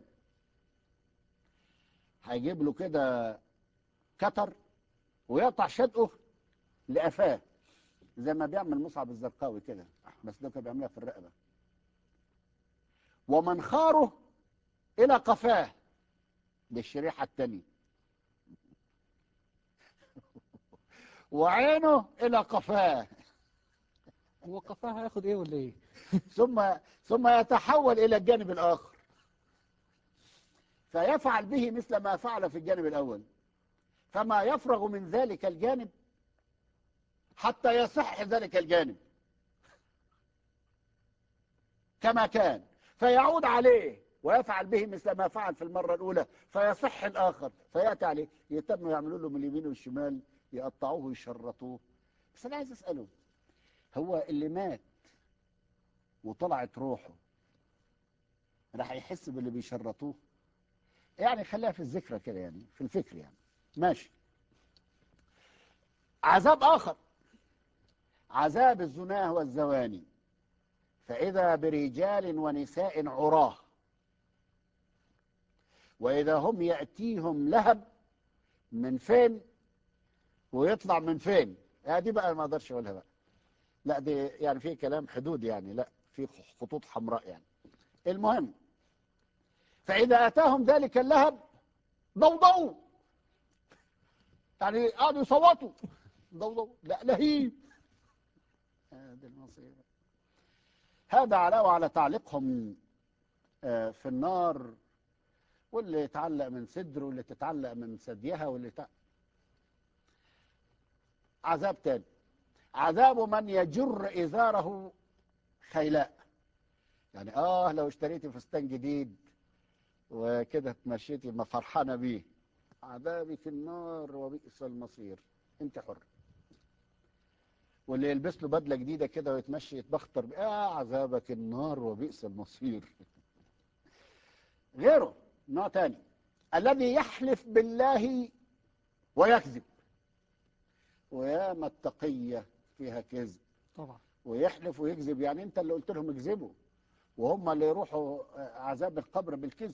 [SPEAKER 2] هيجيب له كده كتر ويقطع شدقه لقفاه زي ما بيعمل مصعب الزرقاوي كده بس ده كان بيعملها في الرقبة ومنخاره إلى قفاه دي الشريحة التانية وعينه إلى قفاه
[SPEAKER 1] هو قفاها هياخد ايه ولا ايه
[SPEAKER 2] ثم ثم يتحول إلى الجانب الآخر فيفعل به مثل ما فعل في الجانب الأول فما يفرغ من ذلك الجانب حتى يصح ذلك الجانب كما كان فيعود عليه ويفعل به مثل ما فعل في المرة الأولى فيصح الآخر فيأتي عليه يتم يعملوا له من اليمين والشمال يقطعوه ويشرطوه بس أنا عايز أسأله هو اللي مات وطلعت روحه راح يحس باللي بيشرطوه يعني خليها في الذكرى كده يعني في الفكر يعني ماشي عذاب آخر عذاب الزناه والزواني فإذا برجال ونساء عراه وإذا هم يأتيهم لهب من فين ويطلع من فين يعني دي بقى ما اقدرش اقولها بقى لا دي يعني في كلام حدود يعني لا في خطوط حمراء يعني المهم فإذا أتاهم ذلك اللهب ضوضوا يعني قعدوا يصوتوا ضوضوا لا لهيب هذا المصيبة هذا علاوة على تعليقهم آه، في النار واللي يتعلق من صدره واللي تتعلق من ثديها واللي تع... عذاب تاني عذاب من يجر إزاره خيلاء يعني آه لو اشتريتي فستان جديد وكده تمشيتي ما فرحانة بيه عذابي في النار وبئس المصير انت حر واللي يلبس له بدلة جديدة كده ويتمشي يتبختر بيه آه عذابك النار وبئس المصير غيره نوع تاني الذي يحلف بالله ويكذب وياما التقية فيها كذب
[SPEAKER 1] طبعا
[SPEAKER 2] ويحلف ويكذب يعني انت اللي قلت لهم اكذبوا وهم اللي يروحوا عذاب القبر بالكذب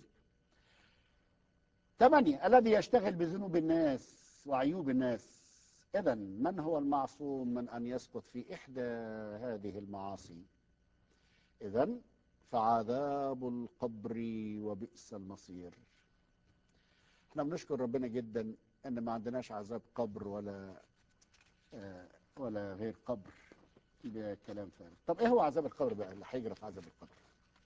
[SPEAKER 2] ثمانية الذي يشتغل بذنوب الناس وعيوب الناس إذا من هو المعصوم من أن يسقط في إحدى هذه المعاصي إذا فعذاب القبر وبئس المصير احنا بنشكر ربنا جدا ان ما عندناش عذاب قبر ولا آه، ولا غير قبر ده كلام فارغ طب ايه هو عذاب القبر بقى اللي هيجرى في عذاب القبر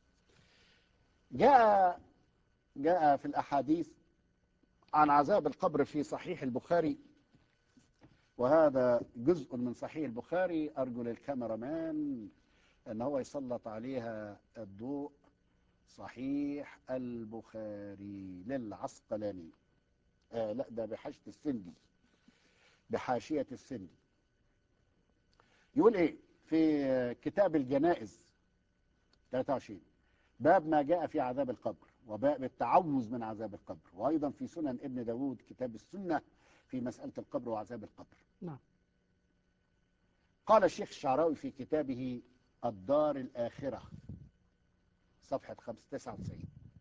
[SPEAKER 2] جاء جاء في الاحاديث عن عذاب القبر في صحيح البخاري وهذا جزء من صحيح البخاري ارجو للكاميرامان ان هو يسلط عليها الضوء صحيح البخاري للعسقلاني آه لا ده بحاشية السندي بحاشية السندي يقول ايه في كتاب الجنائز 23 باب ما جاء في عذاب القبر وباب التعوذ من عذاب القبر وايضا في سنن ابن داود كتاب السنة في مسألة القبر وعذاب القبر
[SPEAKER 1] نعم
[SPEAKER 2] قال الشيخ الشعراوي في كتابه الدار الآخرة صفحة 599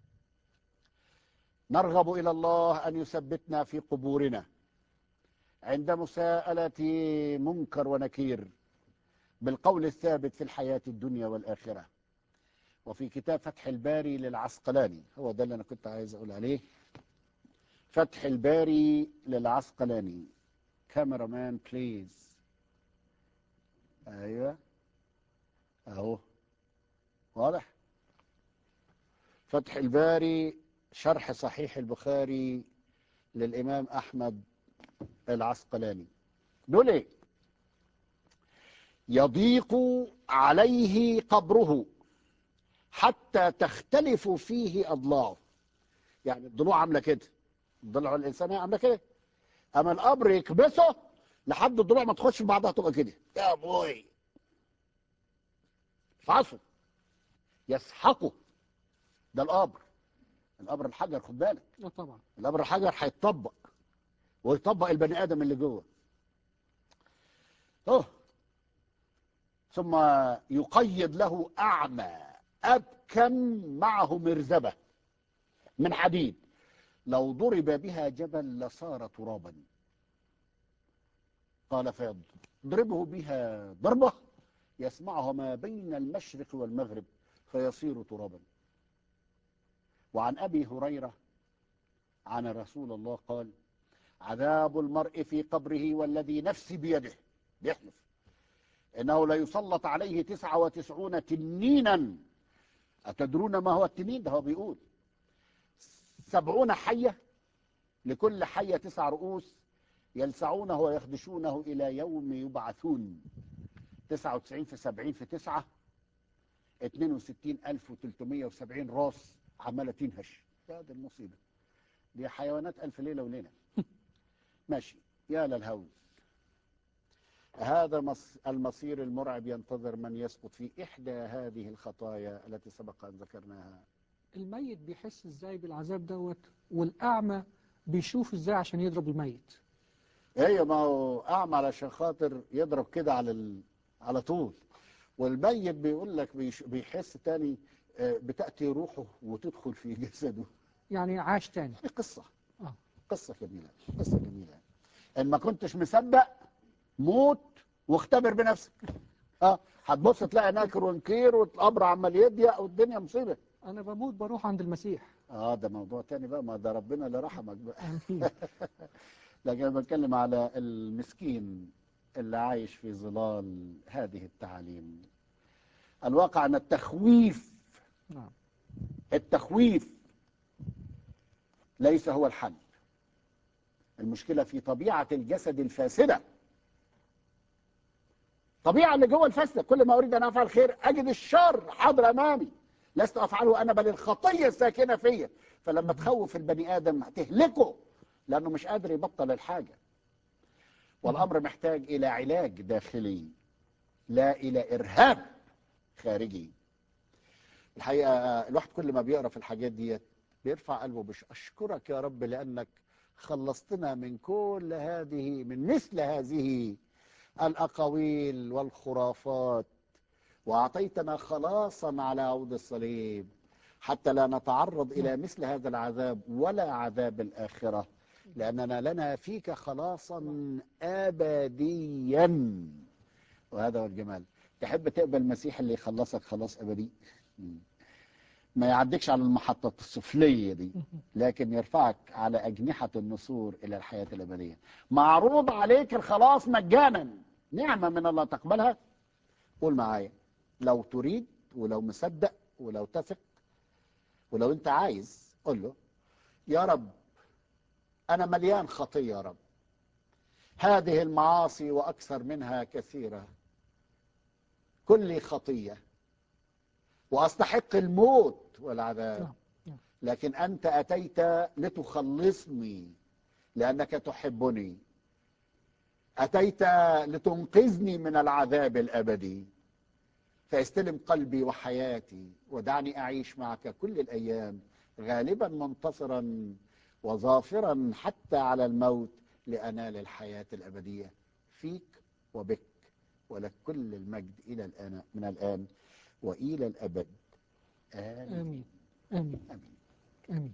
[SPEAKER 2] نرغب إلى الله أن يثبتنا في قبورنا عند مساءلة منكر ونكير بالقول الثابت في الحياة الدنيا والآخرة وفي كتاب فتح الباري للعسقلاني هو ده اللي أنا كنت عايز أقول عليه فتح الباري للعسقلاني كاميرا مان بليز ايوه اهو واضح فتح الباري شرح صحيح البخاري للامام احمد العسقلاني بيقول ايه يضيق عليه قبره حتى تختلف فيه اضلاعه يعني الضلوع عامله كده ضلع الانسان هي عامله كده اما القبر يكبسه لحد الضلوع ما تخش في بعضها تبقى كده يا بوي فعصه يسحقه ده القبر القبر الحجر خد بالك
[SPEAKER 1] اه طبعا
[SPEAKER 2] القبر الحجر هيتطبق ويطبق البني ادم اللي جوه اوه ثم يقيد له اعمى ابكم معه مرزبه من حديد لو ضرب بها جبل لصار ترابا قال فيضربه بها ضربة يسمعها ما بين المشرق والمغرب فيصير ترابا وعن أبي هريرة عن رسول الله قال عذاب المرء في قبره والذي نفسي بيده بيحلف إنه لا يسلط عليه تسعة وتسعون تنينا أتدرون ما هو التنين ده هو بيقول سبعون حية لكل حية تسع رؤوس يلسعونه ويخدشونه إلى يوم يبعثون 99 في 70 في 9 62370 راس عمالة تنهش يا دي المصيبة دي حيوانات ألف ليلة وليلة ماشي يا للهوز هذا مص- المصير المرعب ينتظر من يسقط في إحدى هذه الخطايا التي سبق أن ذكرناها
[SPEAKER 1] الميت بيحس ازاي بالعذاب دوت والأعمى بيشوف ازاي عشان يضرب الميت
[SPEAKER 2] هي ما هو أعمى علشان خاطر يضرب كده على ال... على طول والميت بيقول لك بيش... بيحس تاني آه، بتأتي روحه وتدخل في جسده
[SPEAKER 1] يعني عاش تاني
[SPEAKER 2] دي قصة
[SPEAKER 1] آه.
[SPEAKER 2] قصة جميلة قصة جميلة إن ما كنتش مصدق موت واختبر بنفسك اه هتبص تلاقي ناكر ونكير والقبر عمال يضيق والدنيا مصيبة
[SPEAKER 1] أنا بموت بروح عند المسيح
[SPEAKER 2] اه ده موضوع تاني بقى ما ده ربنا اللي رحمك بقى
[SPEAKER 1] آمين.
[SPEAKER 2] لكن أنا بتكلم على المسكين اللي عايش في ظلال هذه التعاليم الواقع أن التخويف
[SPEAKER 1] نعم
[SPEAKER 2] التخويف ليس هو الحل المشكلة في طبيعة الجسد الفاسدة طبيعة اللي جوه الفاسدة كل ما أريد أن أفعل خير أجد الشر حاضر أمامي لست أفعله أنا بل الخطية الساكنة فيا فلما تخوف البني آدم تهلكه لأنه مش قادر يبطل الحاجة والأمر محتاج إلى علاج داخلي لا إلى إرهاب خارجي الحقيقة الواحد كل ما بيقرأ في الحاجات ديت بيرفع قلبه بش أشكرك يا رب لأنك خلصتنا من كل هذه من مثل هذه الأقاويل والخرافات وأعطيتنا خلاصا على عود الصليب حتى لا نتعرض إلى مثل هذا العذاب ولا عذاب الآخرة لأننا لنا فيك خلاصا أبديا وهذا هو الجمال تحب تقبل المسيح اللي يخلصك خلاص أبدي مم. ما يعدكش على المحطة السفلية دي لكن يرفعك على أجنحة النسور إلى الحياة الأبدية معروض عليك الخلاص مجانا نعمة من الله تقبلها قول معايا لو تريد ولو مصدق ولو تثق ولو انت عايز قول له يا رب أنا مليان خطية يا رب هذه المعاصي وأكثر منها كثيرة كل خطية وأستحق الموت والعذاب
[SPEAKER 1] نعم، نعم.
[SPEAKER 2] لكن أنت أتيت لتخلصني لأنك تحبني أتيت لتنقذني من العذاب الأبدي فاستلم قلبي وحياتي ودعني أعيش معك كل الأيام غالبا منتصرا وظافرا حتى على الموت لأنال الحياة الأبدية فيك وبك ولك كل المجد إلى الآن من الآن وإلى الأبد آمين
[SPEAKER 1] آمين آمين
[SPEAKER 2] آمين
[SPEAKER 1] آمين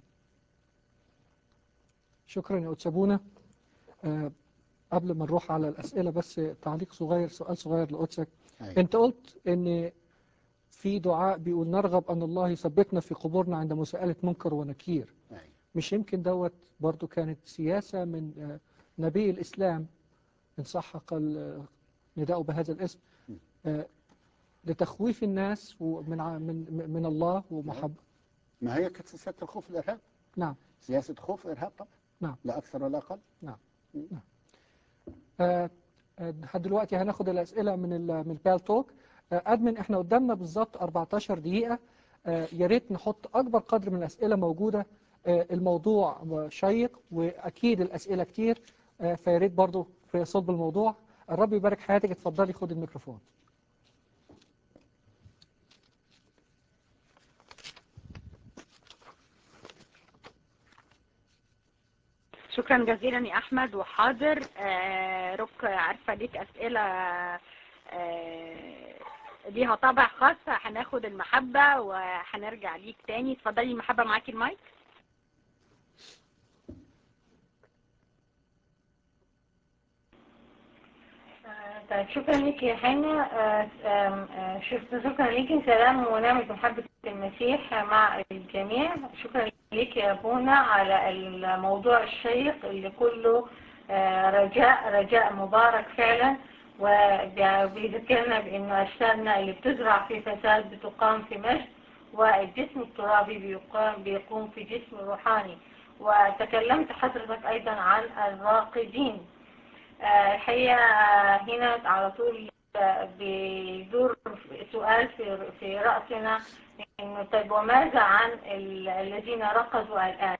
[SPEAKER 1] شكرا يا أتسابونا آه قبل ما نروح على الأسئلة بس تعليق صغير سؤال صغير لقدسك
[SPEAKER 2] أيوة.
[SPEAKER 1] أنت قلت إن في دعاء بيقول نرغب أن الله يثبتنا في قبورنا عند مساءلة منكر ونكير
[SPEAKER 2] أيوة.
[SPEAKER 1] مش يمكن دوت برضو كانت سياسة من آه، نبي الإسلام إن صح قال آه، نداءه بهذا الاسم آه، لتخويف الناس ومن ع- من من الله ومحبة
[SPEAKER 2] ما هي كانت سياسة الخوف والإرهاب
[SPEAKER 1] نعم
[SPEAKER 2] سياسة خوف وإرهاب طبعا
[SPEAKER 1] نعم.
[SPEAKER 2] لا أكثر ولا أقل
[SPEAKER 1] آه، آه، لحد دلوقتي هناخد الأسئلة من ال من البال توك آه، أدمن إحنا قدامنا بالظبط 14 دقيقة آه، يا ريت نحط أكبر قدر من الأسئلة موجودة آه، الموضوع شيق وأكيد الأسئلة كتير آه، فيا ريت برضو في صلب الموضوع الرب يبارك حياتك اتفضلي خد الميكروفون
[SPEAKER 3] شكرا جزيلا يا احمد وحاضر آه، رك عارفه ليك اسئله آه، ليها طابع خاص هناخد المحبه وهنرجع ليك تاني اتفضلي المحبه معاكي المايك
[SPEAKER 5] طيب شكرا لك يا حنا آه، آم، آه، شكرا شكرا لك سلام ونعمة محبة المسيح مع الجميع شكرا لك يا أبونا على الموضوع الشيق اللي كله آه، رجاء رجاء مبارك فعلا وبيذكرنا بأنه أجسادنا اللي بتزرع في فساد بتقام في مجد والجسم الترابي بيقام بيقوم في جسم روحاني وتكلمت حضرتك أيضا عن الراقدين آه، الحقيقة آه، هنا على طول آه، بيدور سؤال في في رأسنا إنه طيب وماذا عن ال- الذين رقدوا الآن؟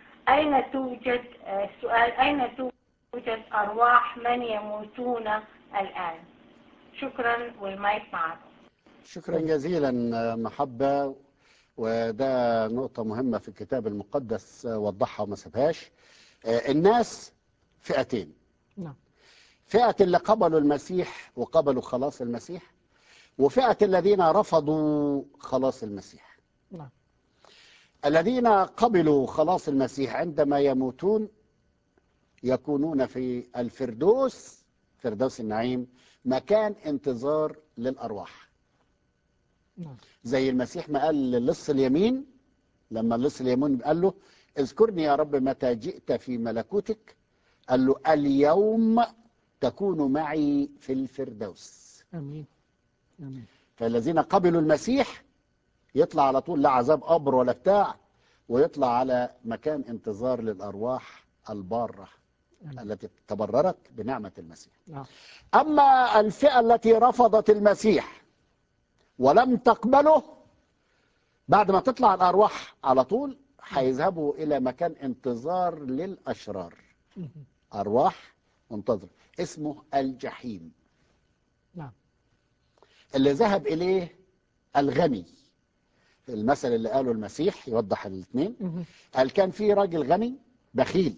[SPEAKER 5] أين توجد آه، السؤال أين توجد أرواح من يموتون الآن شكرا والمايك معكم
[SPEAKER 2] شكرا جزيلا محبة وده نقطة مهمة في الكتاب المقدس وضحها وما سابهاش الناس فئتين
[SPEAKER 1] نعم
[SPEAKER 2] فئة اللي قبلوا المسيح وقبلوا خلاص المسيح وفئة الذين رفضوا خلاص المسيح
[SPEAKER 1] نعم
[SPEAKER 2] الذين قبلوا خلاص المسيح عندما يموتون يكونون في الفردوس فردوس النعيم مكان انتظار للأرواح
[SPEAKER 1] نعم
[SPEAKER 2] زي المسيح ما قال للص اليمين لما اللص اليمين قال له اذكرني يا رب متى جئت في ملكوتك قال له اليوم تكون معي في الفردوس
[SPEAKER 1] امين امين
[SPEAKER 2] فالذين قبلوا المسيح يطلع على طول لا عذاب قبر ولا بتاع ويطلع على مكان انتظار للأرواح البارة
[SPEAKER 1] آمين.
[SPEAKER 2] التي تبررت بنعمة المسيح
[SPEAKER 1] نعم
[SPEAKER 2] أما الفئة التي رفضت المسيح ولم تقبله بعد ما تطلع الأرواح على طول هيذهبوا إلى مكان انتظار للأشرار
[SPEAKER 1] مهم.
[SPEAKER 2] أرواح منتظر اسمه الجحيم
[SPEAKER 1] نعم
[SPEAKER 2] اللي ذهب إليه الغني المثل اللي قاله المسيح يوضح الاثنين
[SPEAKER 1] مهم.
[SPEAKER 2] قال كان في راجل غني بخيل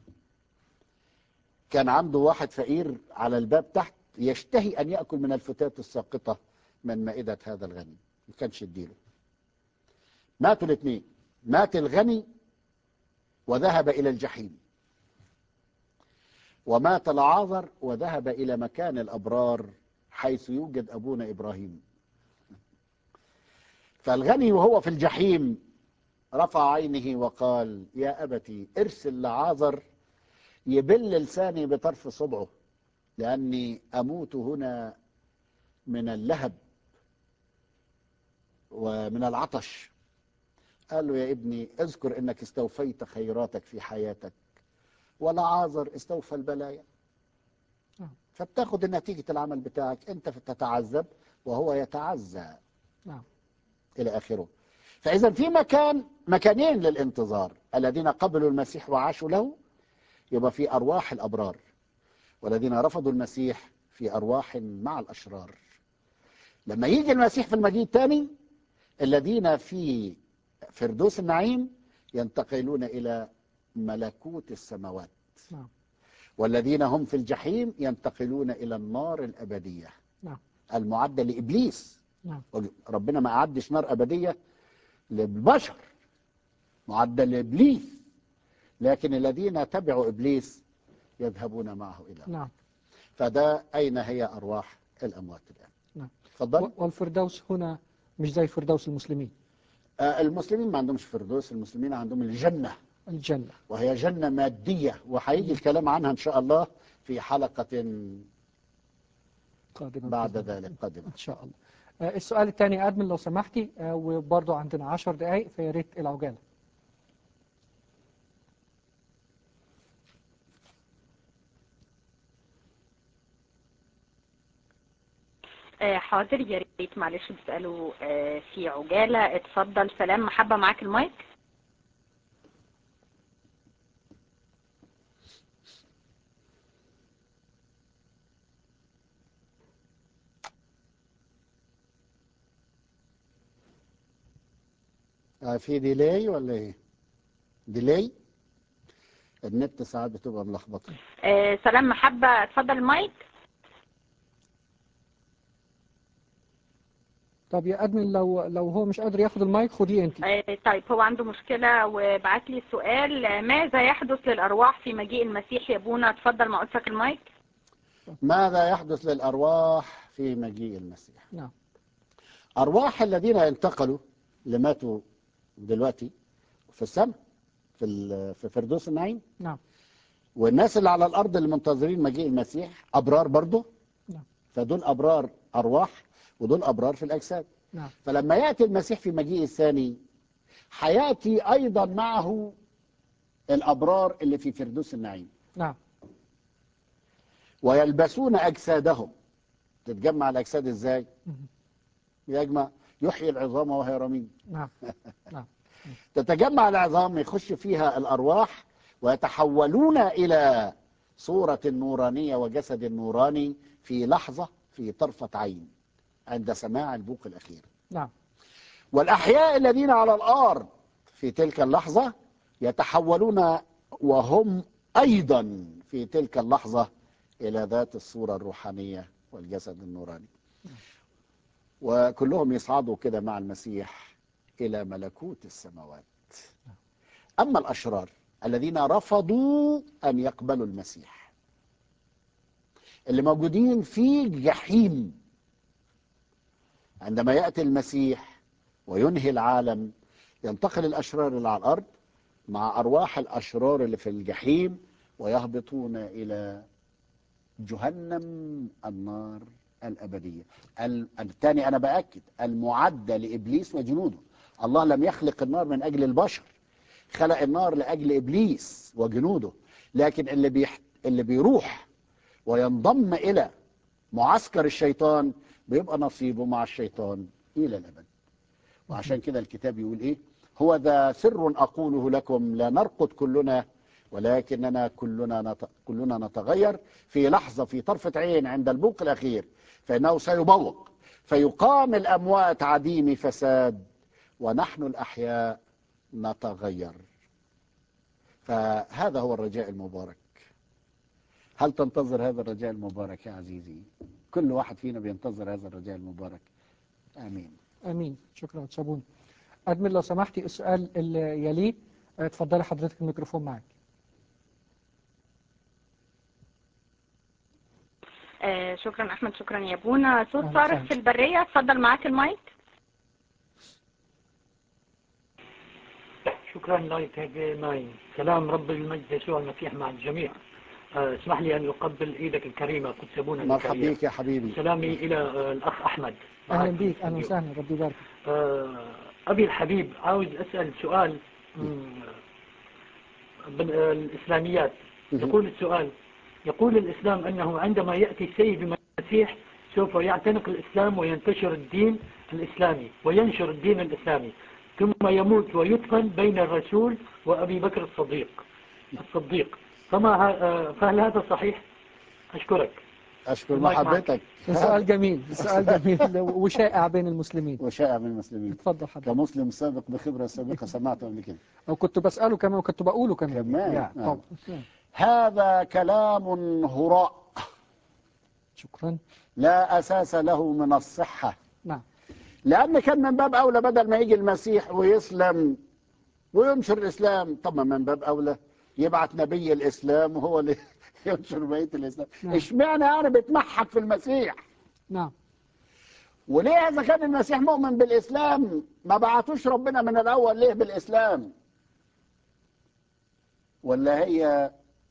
[SPEAKER 2] كان عنده واحد فقير على الباب تحت يشتهي أن يأكل من الفتات الساقطة من مائدة هذا الغني ما كانش يديله ماتوا الاثنين مات الغني وذهب إلى الجحيم ومات العاذر وذهب إلى مكان الأبرار حيث يوجد أبونا إبراهيم فالغني وهو في الجحيم رفع عينه وقال يا أبتي ارسل لعاذر يبل لساني بطرف صبعه لأني أموت هنا من اللهب ومن العطش قال له يا ابني اذكر انك استوفيت خيراتك في حياتك ولعازر استوفى البلايا
[SPEAKER 1] نعم.
[SPEAKER 2] فبتاخد نتيجة العمل بتاعك انت تتعذب وهو يتعزى
[SPEAKER 1] نعم
[SPEAKER 2] إلى آخره فإذا في مكان مكانين للانتظار الذين قبلوا المسيح وعاشوا له يبقى في أرواح الأبرار والذين رفضوا المسيح في أرواح مع الأشرار لما يجي المسيح في المجيء الثاني الذين في فردوس النعيم ينتقلون إلى ملكوت السماوات
[SPEAKER 1] نعم
[SPEAKER 2] والذين هم في الجحيم ينتقلون إلى النار الأبدية
[SPEAKER 1] نعم
[SPEAKER 2] المعدة لإبليس
[SPEAKER 1] نعم
[SPEAKER 2] ربنا ما أعدش نار أبدية للبشر معدة لإبليس لكن الذين تبعوا إبليس يذهبون معه إلى
[SPEAKER 1] نعم
[SPEAKER 2] فده أين هي أرواح الأموات الآن
[SPEAKER 1] نعم.
[SPEAKER 2] تفضل
[SPEAKER 1] و- والفردوس هنا مش زي فردوس المسلمين
[SPEAKER 2] آه المسلمين ما عندهمش فردوس المسلمين عندهم الجنة
[SPEAKER 1] الجنة
[SPEAKER 2] وهي جنة مادية وهيجي الكلام عنها إن شاء الله في حلقة
[SPEAKER 1] قادمة
[SPEAKER 2] بعد
[SPEAKER 1] بإذن الله.
[SPEAKER 2] ذلك قادمة
[SPEAKER 1] إن شاء الله آه، السؤال الثاني أدمن لو سمحتي آه، وبرضه عندنا عشر دقايق فيا ريت العجالة
[SPEAKER 3] آه، حاضر يا ريت معلش بتسألوا آه، في عجالة اتفضل سلام محبة معاك المايك
[SPEAKER 2] آه في ديلاي ولا إيه؟ ديلاي النت ساعات بتبقى ملخبطة
[SPEAKER 3] آه، سلام محبة اتفضل المايك
[SPEAKER 1] طب يا أدمن لو لو هو مش قادر ياخد المايك خديه أنت
[SPEAKER 3] آه، طيب هو عنده مشكلة وبعت لي سؤال آه، ماذا يحدث للأرواح في مجيء المسيح يا ابونا اتفضل ما قلتك المايك
[SPEAKER 2] ماذا يحدث للأرواح في مجيء المسيح
[SPEAKER 1] نعم
[SPEAKER 2] أرواح الذين انتقلوا اللي ماتوا دلوقتي في السماء في ال- في فردوس النعيم
[SPEAKER 1] نعم
[SPEAKER 2] والناس اللي على الأرض اللي منتظرين مجيء المسيح أبرار برضه
[SPEAKER 1] نعم
[SPEAKER 2] فدول أبرار أرواح ودول أبرار في الأجساد
[SPEAKER 1] نعم
[SPEAKER 2] فلما يأتي المسيح في مجيء الثاني حياتي أيضا معه الأبرار اللي في فردوس النعيم
[SPEAKER 1] نعم
[SPEAKER 2] ويلبسون أجسادهم تتجمع الأجساد إزاي؟
[SPEAKER 1] مهم.
[SPEAKER 2] يجمع يحيي العظام وهي رميم
[SPEAKER 1] نعم نعم
[SPEAKER 2] تتجمع العظام يخش فيها الأرواح ويتحولون إلى صورة نورانية وجسد نوراني في لحظة في طرفة عين عند سماع البوق الأخير
[SPEAKER 1] نعم
[SPEAKER 2] والأحياء الذين على الأرض في تلك اللحظة يتحولون وهم أيضا في تلك اللحظة إلى ذات الصورة الروحانية والجسد النوراني وكلهم يصعدوا كده مع المسيح إلى ملكوت السماوات أما الأشرار الذين رفضوا أن يقبلوا المسيح اللي موجودين في جحيم عندما يأتي المسيح وينهي العالم ينتقل الأشرار اللي على الأرض مع أرواح الأشرار اللي في الجحيم ويهبطون إلى جهنم النار الأبدية ال- الثاني أنا بأكد المعدة لإبليس وجنوده الله لم يخلق النار من أجل البشر خلق النار لأجل إبليس وجنوده لكن اللي, بيح... اللي بيروح وينضم إلى معسكر الشيطان بيبقى نصيبه مع الشيطان إلى الأبد وعشان كده الكتاب يقول إيه هو ذا سر أقوله لكم لا نرقد كلنا ولكننا كلنا نت... كلنا نتغير في لحظة في طرفة عين عند البوق الأخير فإنه سيبوق فيقام الأموات عديم فساد ونحن الأحياء نتغير فهذا هو الرجاء المبارك هل تنتظر هذا الرجاء المبارك يا عزيزي كل واحد فينا بينتظر هذا الرجاء المبارك آمين
[SPEAKER 1] امين شكرا تشابون ادمن لو سمحتي السؤال اللي يليه آه، اتفضلي حضرتك الميكروفون معاك
[SPEAKER 3] آه شكرا احمد شكرا يا بونا صوت
[SPEAKER 1] أهلا
[SPEAKER 3] صارخ
[SPEAKER 1] وسهلا.
[SPEAKER 3] في البريه اتفضل معاك المايك
[SPEAKER 6] شكرا لك يا ماي سلام رب المجد يسوع المسيح مع الجميع آه، اسمح لي أن أقبل إيدك الكريمة قدس أبونا
[SPEAKER 2] مرحبا
[SPEAKER 6] زكريا.
[SPEAKER 2] بيك يا حبيبي
[SPEAKER 6] سلامي إلى آه، الأخ أحمد
[SPEAKER 1] اهلا
[SPEAKER 6] معك في
[SPEAKER 1] بيك اهلا
[SPEAKER 6] الاستوديو.
[SPEAKER 1] وسهلا ربي يبارك
[SPEAKER 6] آه، أبي الحبيب عاوز أسأل سؤال مم، بال- آه، الإسلاميات يقول السؤال يقول الإسلام أنه عندما يأتي السيد المسيح سوف يعتنق الإسلام وينتشر الدين الإسلامي وينشر الدين الإسلامي ثم يموت ويدفن بين الرسول وأبي بكر الصديق الصديق فما ه- آه، فهل هذا صحيح؟ أشكرك
[SPEAKER 2] أشكر
[SPEAKER 6] المايك معك.
[SPEAKER 2] محبتك
[SPEAKER 1] سؤال جميل سؤال جميل وشائع بين المسلمين
[SPEAKER 2] وشائع من المسلمين
[SPEAKER 1] اتفضل حضرتك
[SPEAKER 2] كمسلم سابق بخبرة سابقة سمعته قبل كده
[SPEAKER 1] او كنت بساله كمان وكنت بقوله كمان
[SPEAKER 2] كمان،
[SPEAKER 1] يا،
[SPEAKER 2] آه.
[SPEAKER 1] طبعا
[SPEAKER 2] هذا كلام هراء
[SPEAKER 1] شكرا
[SPEAKER 2] لا أساس له من الصحة
[SPEAKER 1] نعم
[SPEAKER 2] لأن كان من باب أولى بدل ما يجي المسيح ويسلم وينشر الإسلام طب ما من باب أولى يبعت نبي الإسلام وهو اللي ينشر بقية الإسلام
[SPEAKER 1] نعم.
[SPEAKER 2] اشمعنى أنا بتمحك في المسيح
[SPEAKER 1] نعم
[SPEAKER 2] وليه إذا كان المسيح مؤمن بالإسلام ما بعتوش ربنا من الأول ليه بالإسلام ولا هي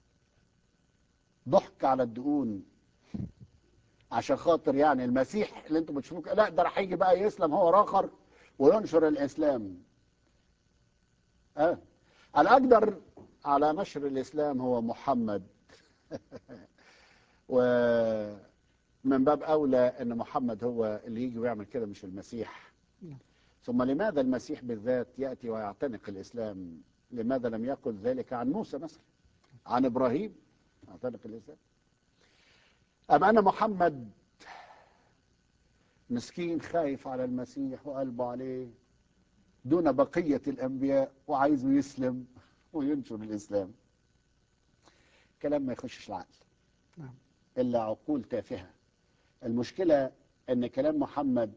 [SPEAKER 2] ضحك على الدقون عشان خاطر يعني المسيح اللي انتم بتشوفوه كده، لا ده راح يجي بقى يسلم هو راخر وينشر الإسلام أه الأقدر على نشر الإسلام هو محمد ومن باب أولى أن محمد هو اللي يجي ويعمل كده مش المسيح
[SPEAKER 1] نعم.
[SPEAKER 2] ثم لماذا المسيح بالذات يأتي ويعتنق الإسلام لماذا لم يقل ذلك عن موسى مثلا عن إبراهيم يعتنق الإسلام أم أن محمد مسكين خايف على المسيح وقلبه عليه دون بقية الأنبياء وعايزه يسلم وينشر الإسلام كلام ما يخشش العقل
[SPEAKER 1] نعم.
[SPEAKER 2] إلا عقول تافهة المشكلة أن كلام محمد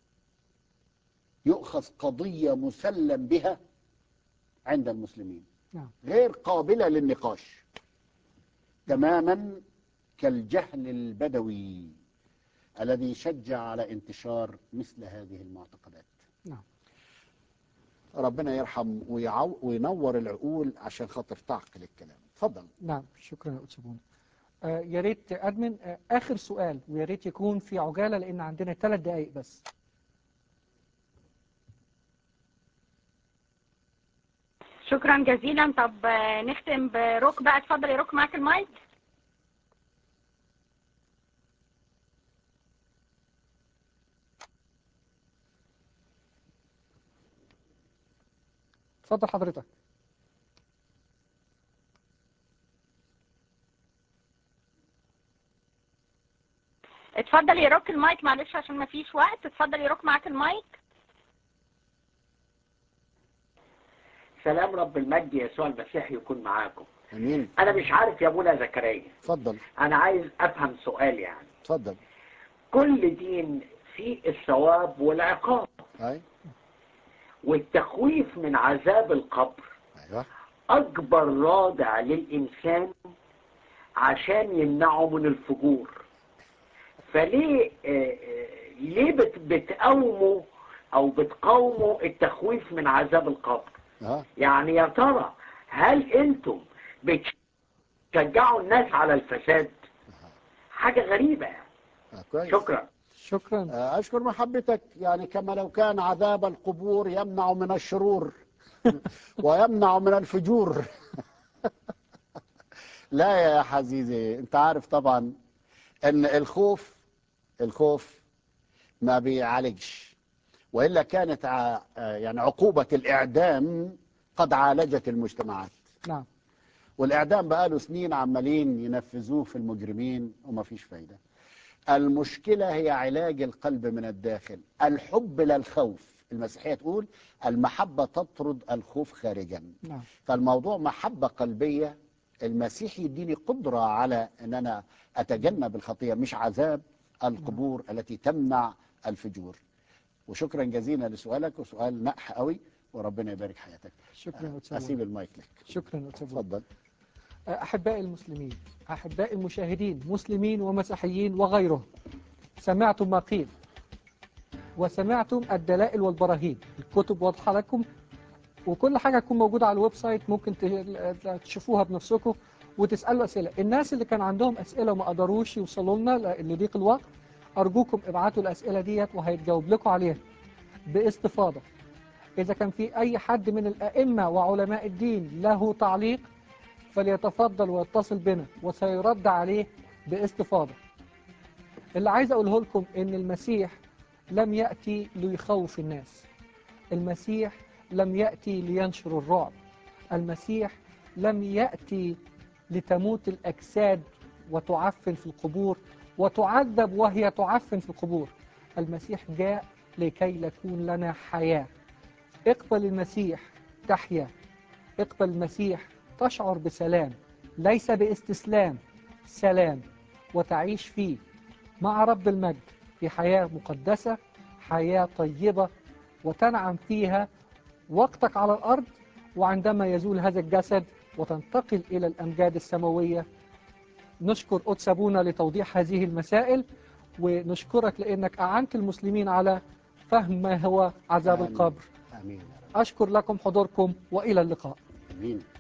[SPEAKER 2] يؤخذ قضية مسلم بها عند المسلمين
[SPEAKER 1] نعم.
[SPEAKER 2] غير قابلة للنقاش تماما كالجهل البدوي الذي شجع على انتشار مثل هذه المعتقدات
[SPEAKER 1] نعم.
[SPEAKER 2] ربنا يرحم ويعو وينور العقول عشان خاطر تعقل الكلام اتفضل
[SPEAKER 1] نعم شكرا يا أستاذ بونا آه يا ريت أدمن آه آخر سؤال ويا ريت يكون في عجالة لأن عندنا ثلاث دقايق بس
[SPEAKER 3] شكرا جزيلا طب آه، نختم بروك بقى اتفضل يا روك معاك المايك
[SPEAKER 1] اتفضل حضرتك
[SPEAKER 3] اتفضل يا روك المايك معلش عشان ما فيش وقت اتفضل يا روك معاك المايك
[SPEAKER 7] سلام رب المجد يسوع المسيح يكون معاكم
[SPEAKER 2] امين
[SPEAKER 7] انا مش عارف يا ابونا زكريا
[SPEAKER 2] اتفضل
[SPEAKER 7] انا عايز افهم سؤال يعني
[SPEAKER 2] اتفضل
[SPEAKER 7] كل دين فيه الثواب والعقاب
[SPEAKER 2] اي
[SPEAKER 7] والتخويف من عذاب القبر
[SPEAKER 2] ايوه
[SPEAKER 7] اكبر رادع للانسان عشان يمنعه من الفجور فليه آه، آه، ليه بت- بتقاوموا او بتقاوموا التخويف من عذاب القبر
[SPEAKER 2] اه
[SPEAKER 7] يعني يا ترى هل انتم بتشجعوا الناس على الفساد حاجة غريبة يعني
[SPEAKER 2] آه، كويس
[SPEAKER 7] شكرا
[SPEAKER 1] شكرا
[SPEAKER 2] آه، أشكر محبتك يعني كما لو كان عذاب القبور يمنع من الشرور ويمنع من الفجور لا يا حزيزي أنت عارف طبعا أن الخوف الخوف ما بيعالجش وإلا كانت ع- آه، يعني عقوبة الإعدام قد عالجت المجتمعات
[SPEAKER 1] نعم
[SPEAKER 2] والإعدام بقاله سنين عمالين ينفذوه في المجرمين وما فيش فايدة المشكلة هي علاج القلب من الداخل الحب لا الخوف المسيحية تقول المحبة تطرد الخوف خارجا
[SPEAKER 1] نعم
[SPEAKER 2] فالموضوع محبة قلبية المسيح يديني قدرة على أن أنا أتجنب الخطية مش عذاب القبور التي تمنع الفجور وشكرا جزيلا لسؤالك وسؤال نقح قوي وربنا يبارك حياتك
[SPEAKER 1] شكرا يا أستاذ
[SPEAKER 2] أسيب المايك لك
[SPEAKER 1] شكرا يا أستاذ
[SPEAKER 2] تفضل
[SPEAKER 1] أحبائي المسلمين أحبائي المشاهدين مسلمين ومسيحيين وغيرهم سمعتم ما قيل وسمعتم الدلائل والبراهين الكتب واضحة لكم وكل حاجة تكون موجودة على الويب سايت ممكن ت- تشوفوها بنفسكم وتسألوا أسئلة الناس اللي كان عندهم أسئلة وما قدروش يوصلوا لنا ل- لضيق الوقت أرجوكم ابعتوا الأسئلة ديت وهيتجاوب لكم عليها باستفاضة إذا كان في أي حد من الأئمة وعلماء الدين له تعليق فليتفضل ويتصل بنا وسيرد عليه باستفاضة اللي عايز أقوله لكم إن المسيح لم يأتي ليخوف الناس المسيح لم يأتي لينشر الرعب المسيح لم يأتي لتموت الأجساد وتعفن في القبور وتعذب وهي تعفن في القبور المسيح جاء لكي يكون لنا حياة اقبل المسيح تحيا اقبل المسيح تشعر بسلام ليس باستسلام سلام وتعيش فيه مع رب المجد في حياة مقدسة حياة طيبة وتنعم فيها وقتك على الأرض وعندما يزول هذا الجسد وتنتقل إلى الأمجاد السماوية نشكر قدس أبونا لتوضيح هذه المسائل ونشكرك لأنك أعنت المسلمين على فهم ما هو عذاب
[SPEAKER 2] آمين.
[SPEAKER 1] القبر
[SPEAKER 2] آمين يا رب
[SPEAKER 1] أشكر لكم حضوركم وإلى اللقاء
[SPEAKER 2] آمين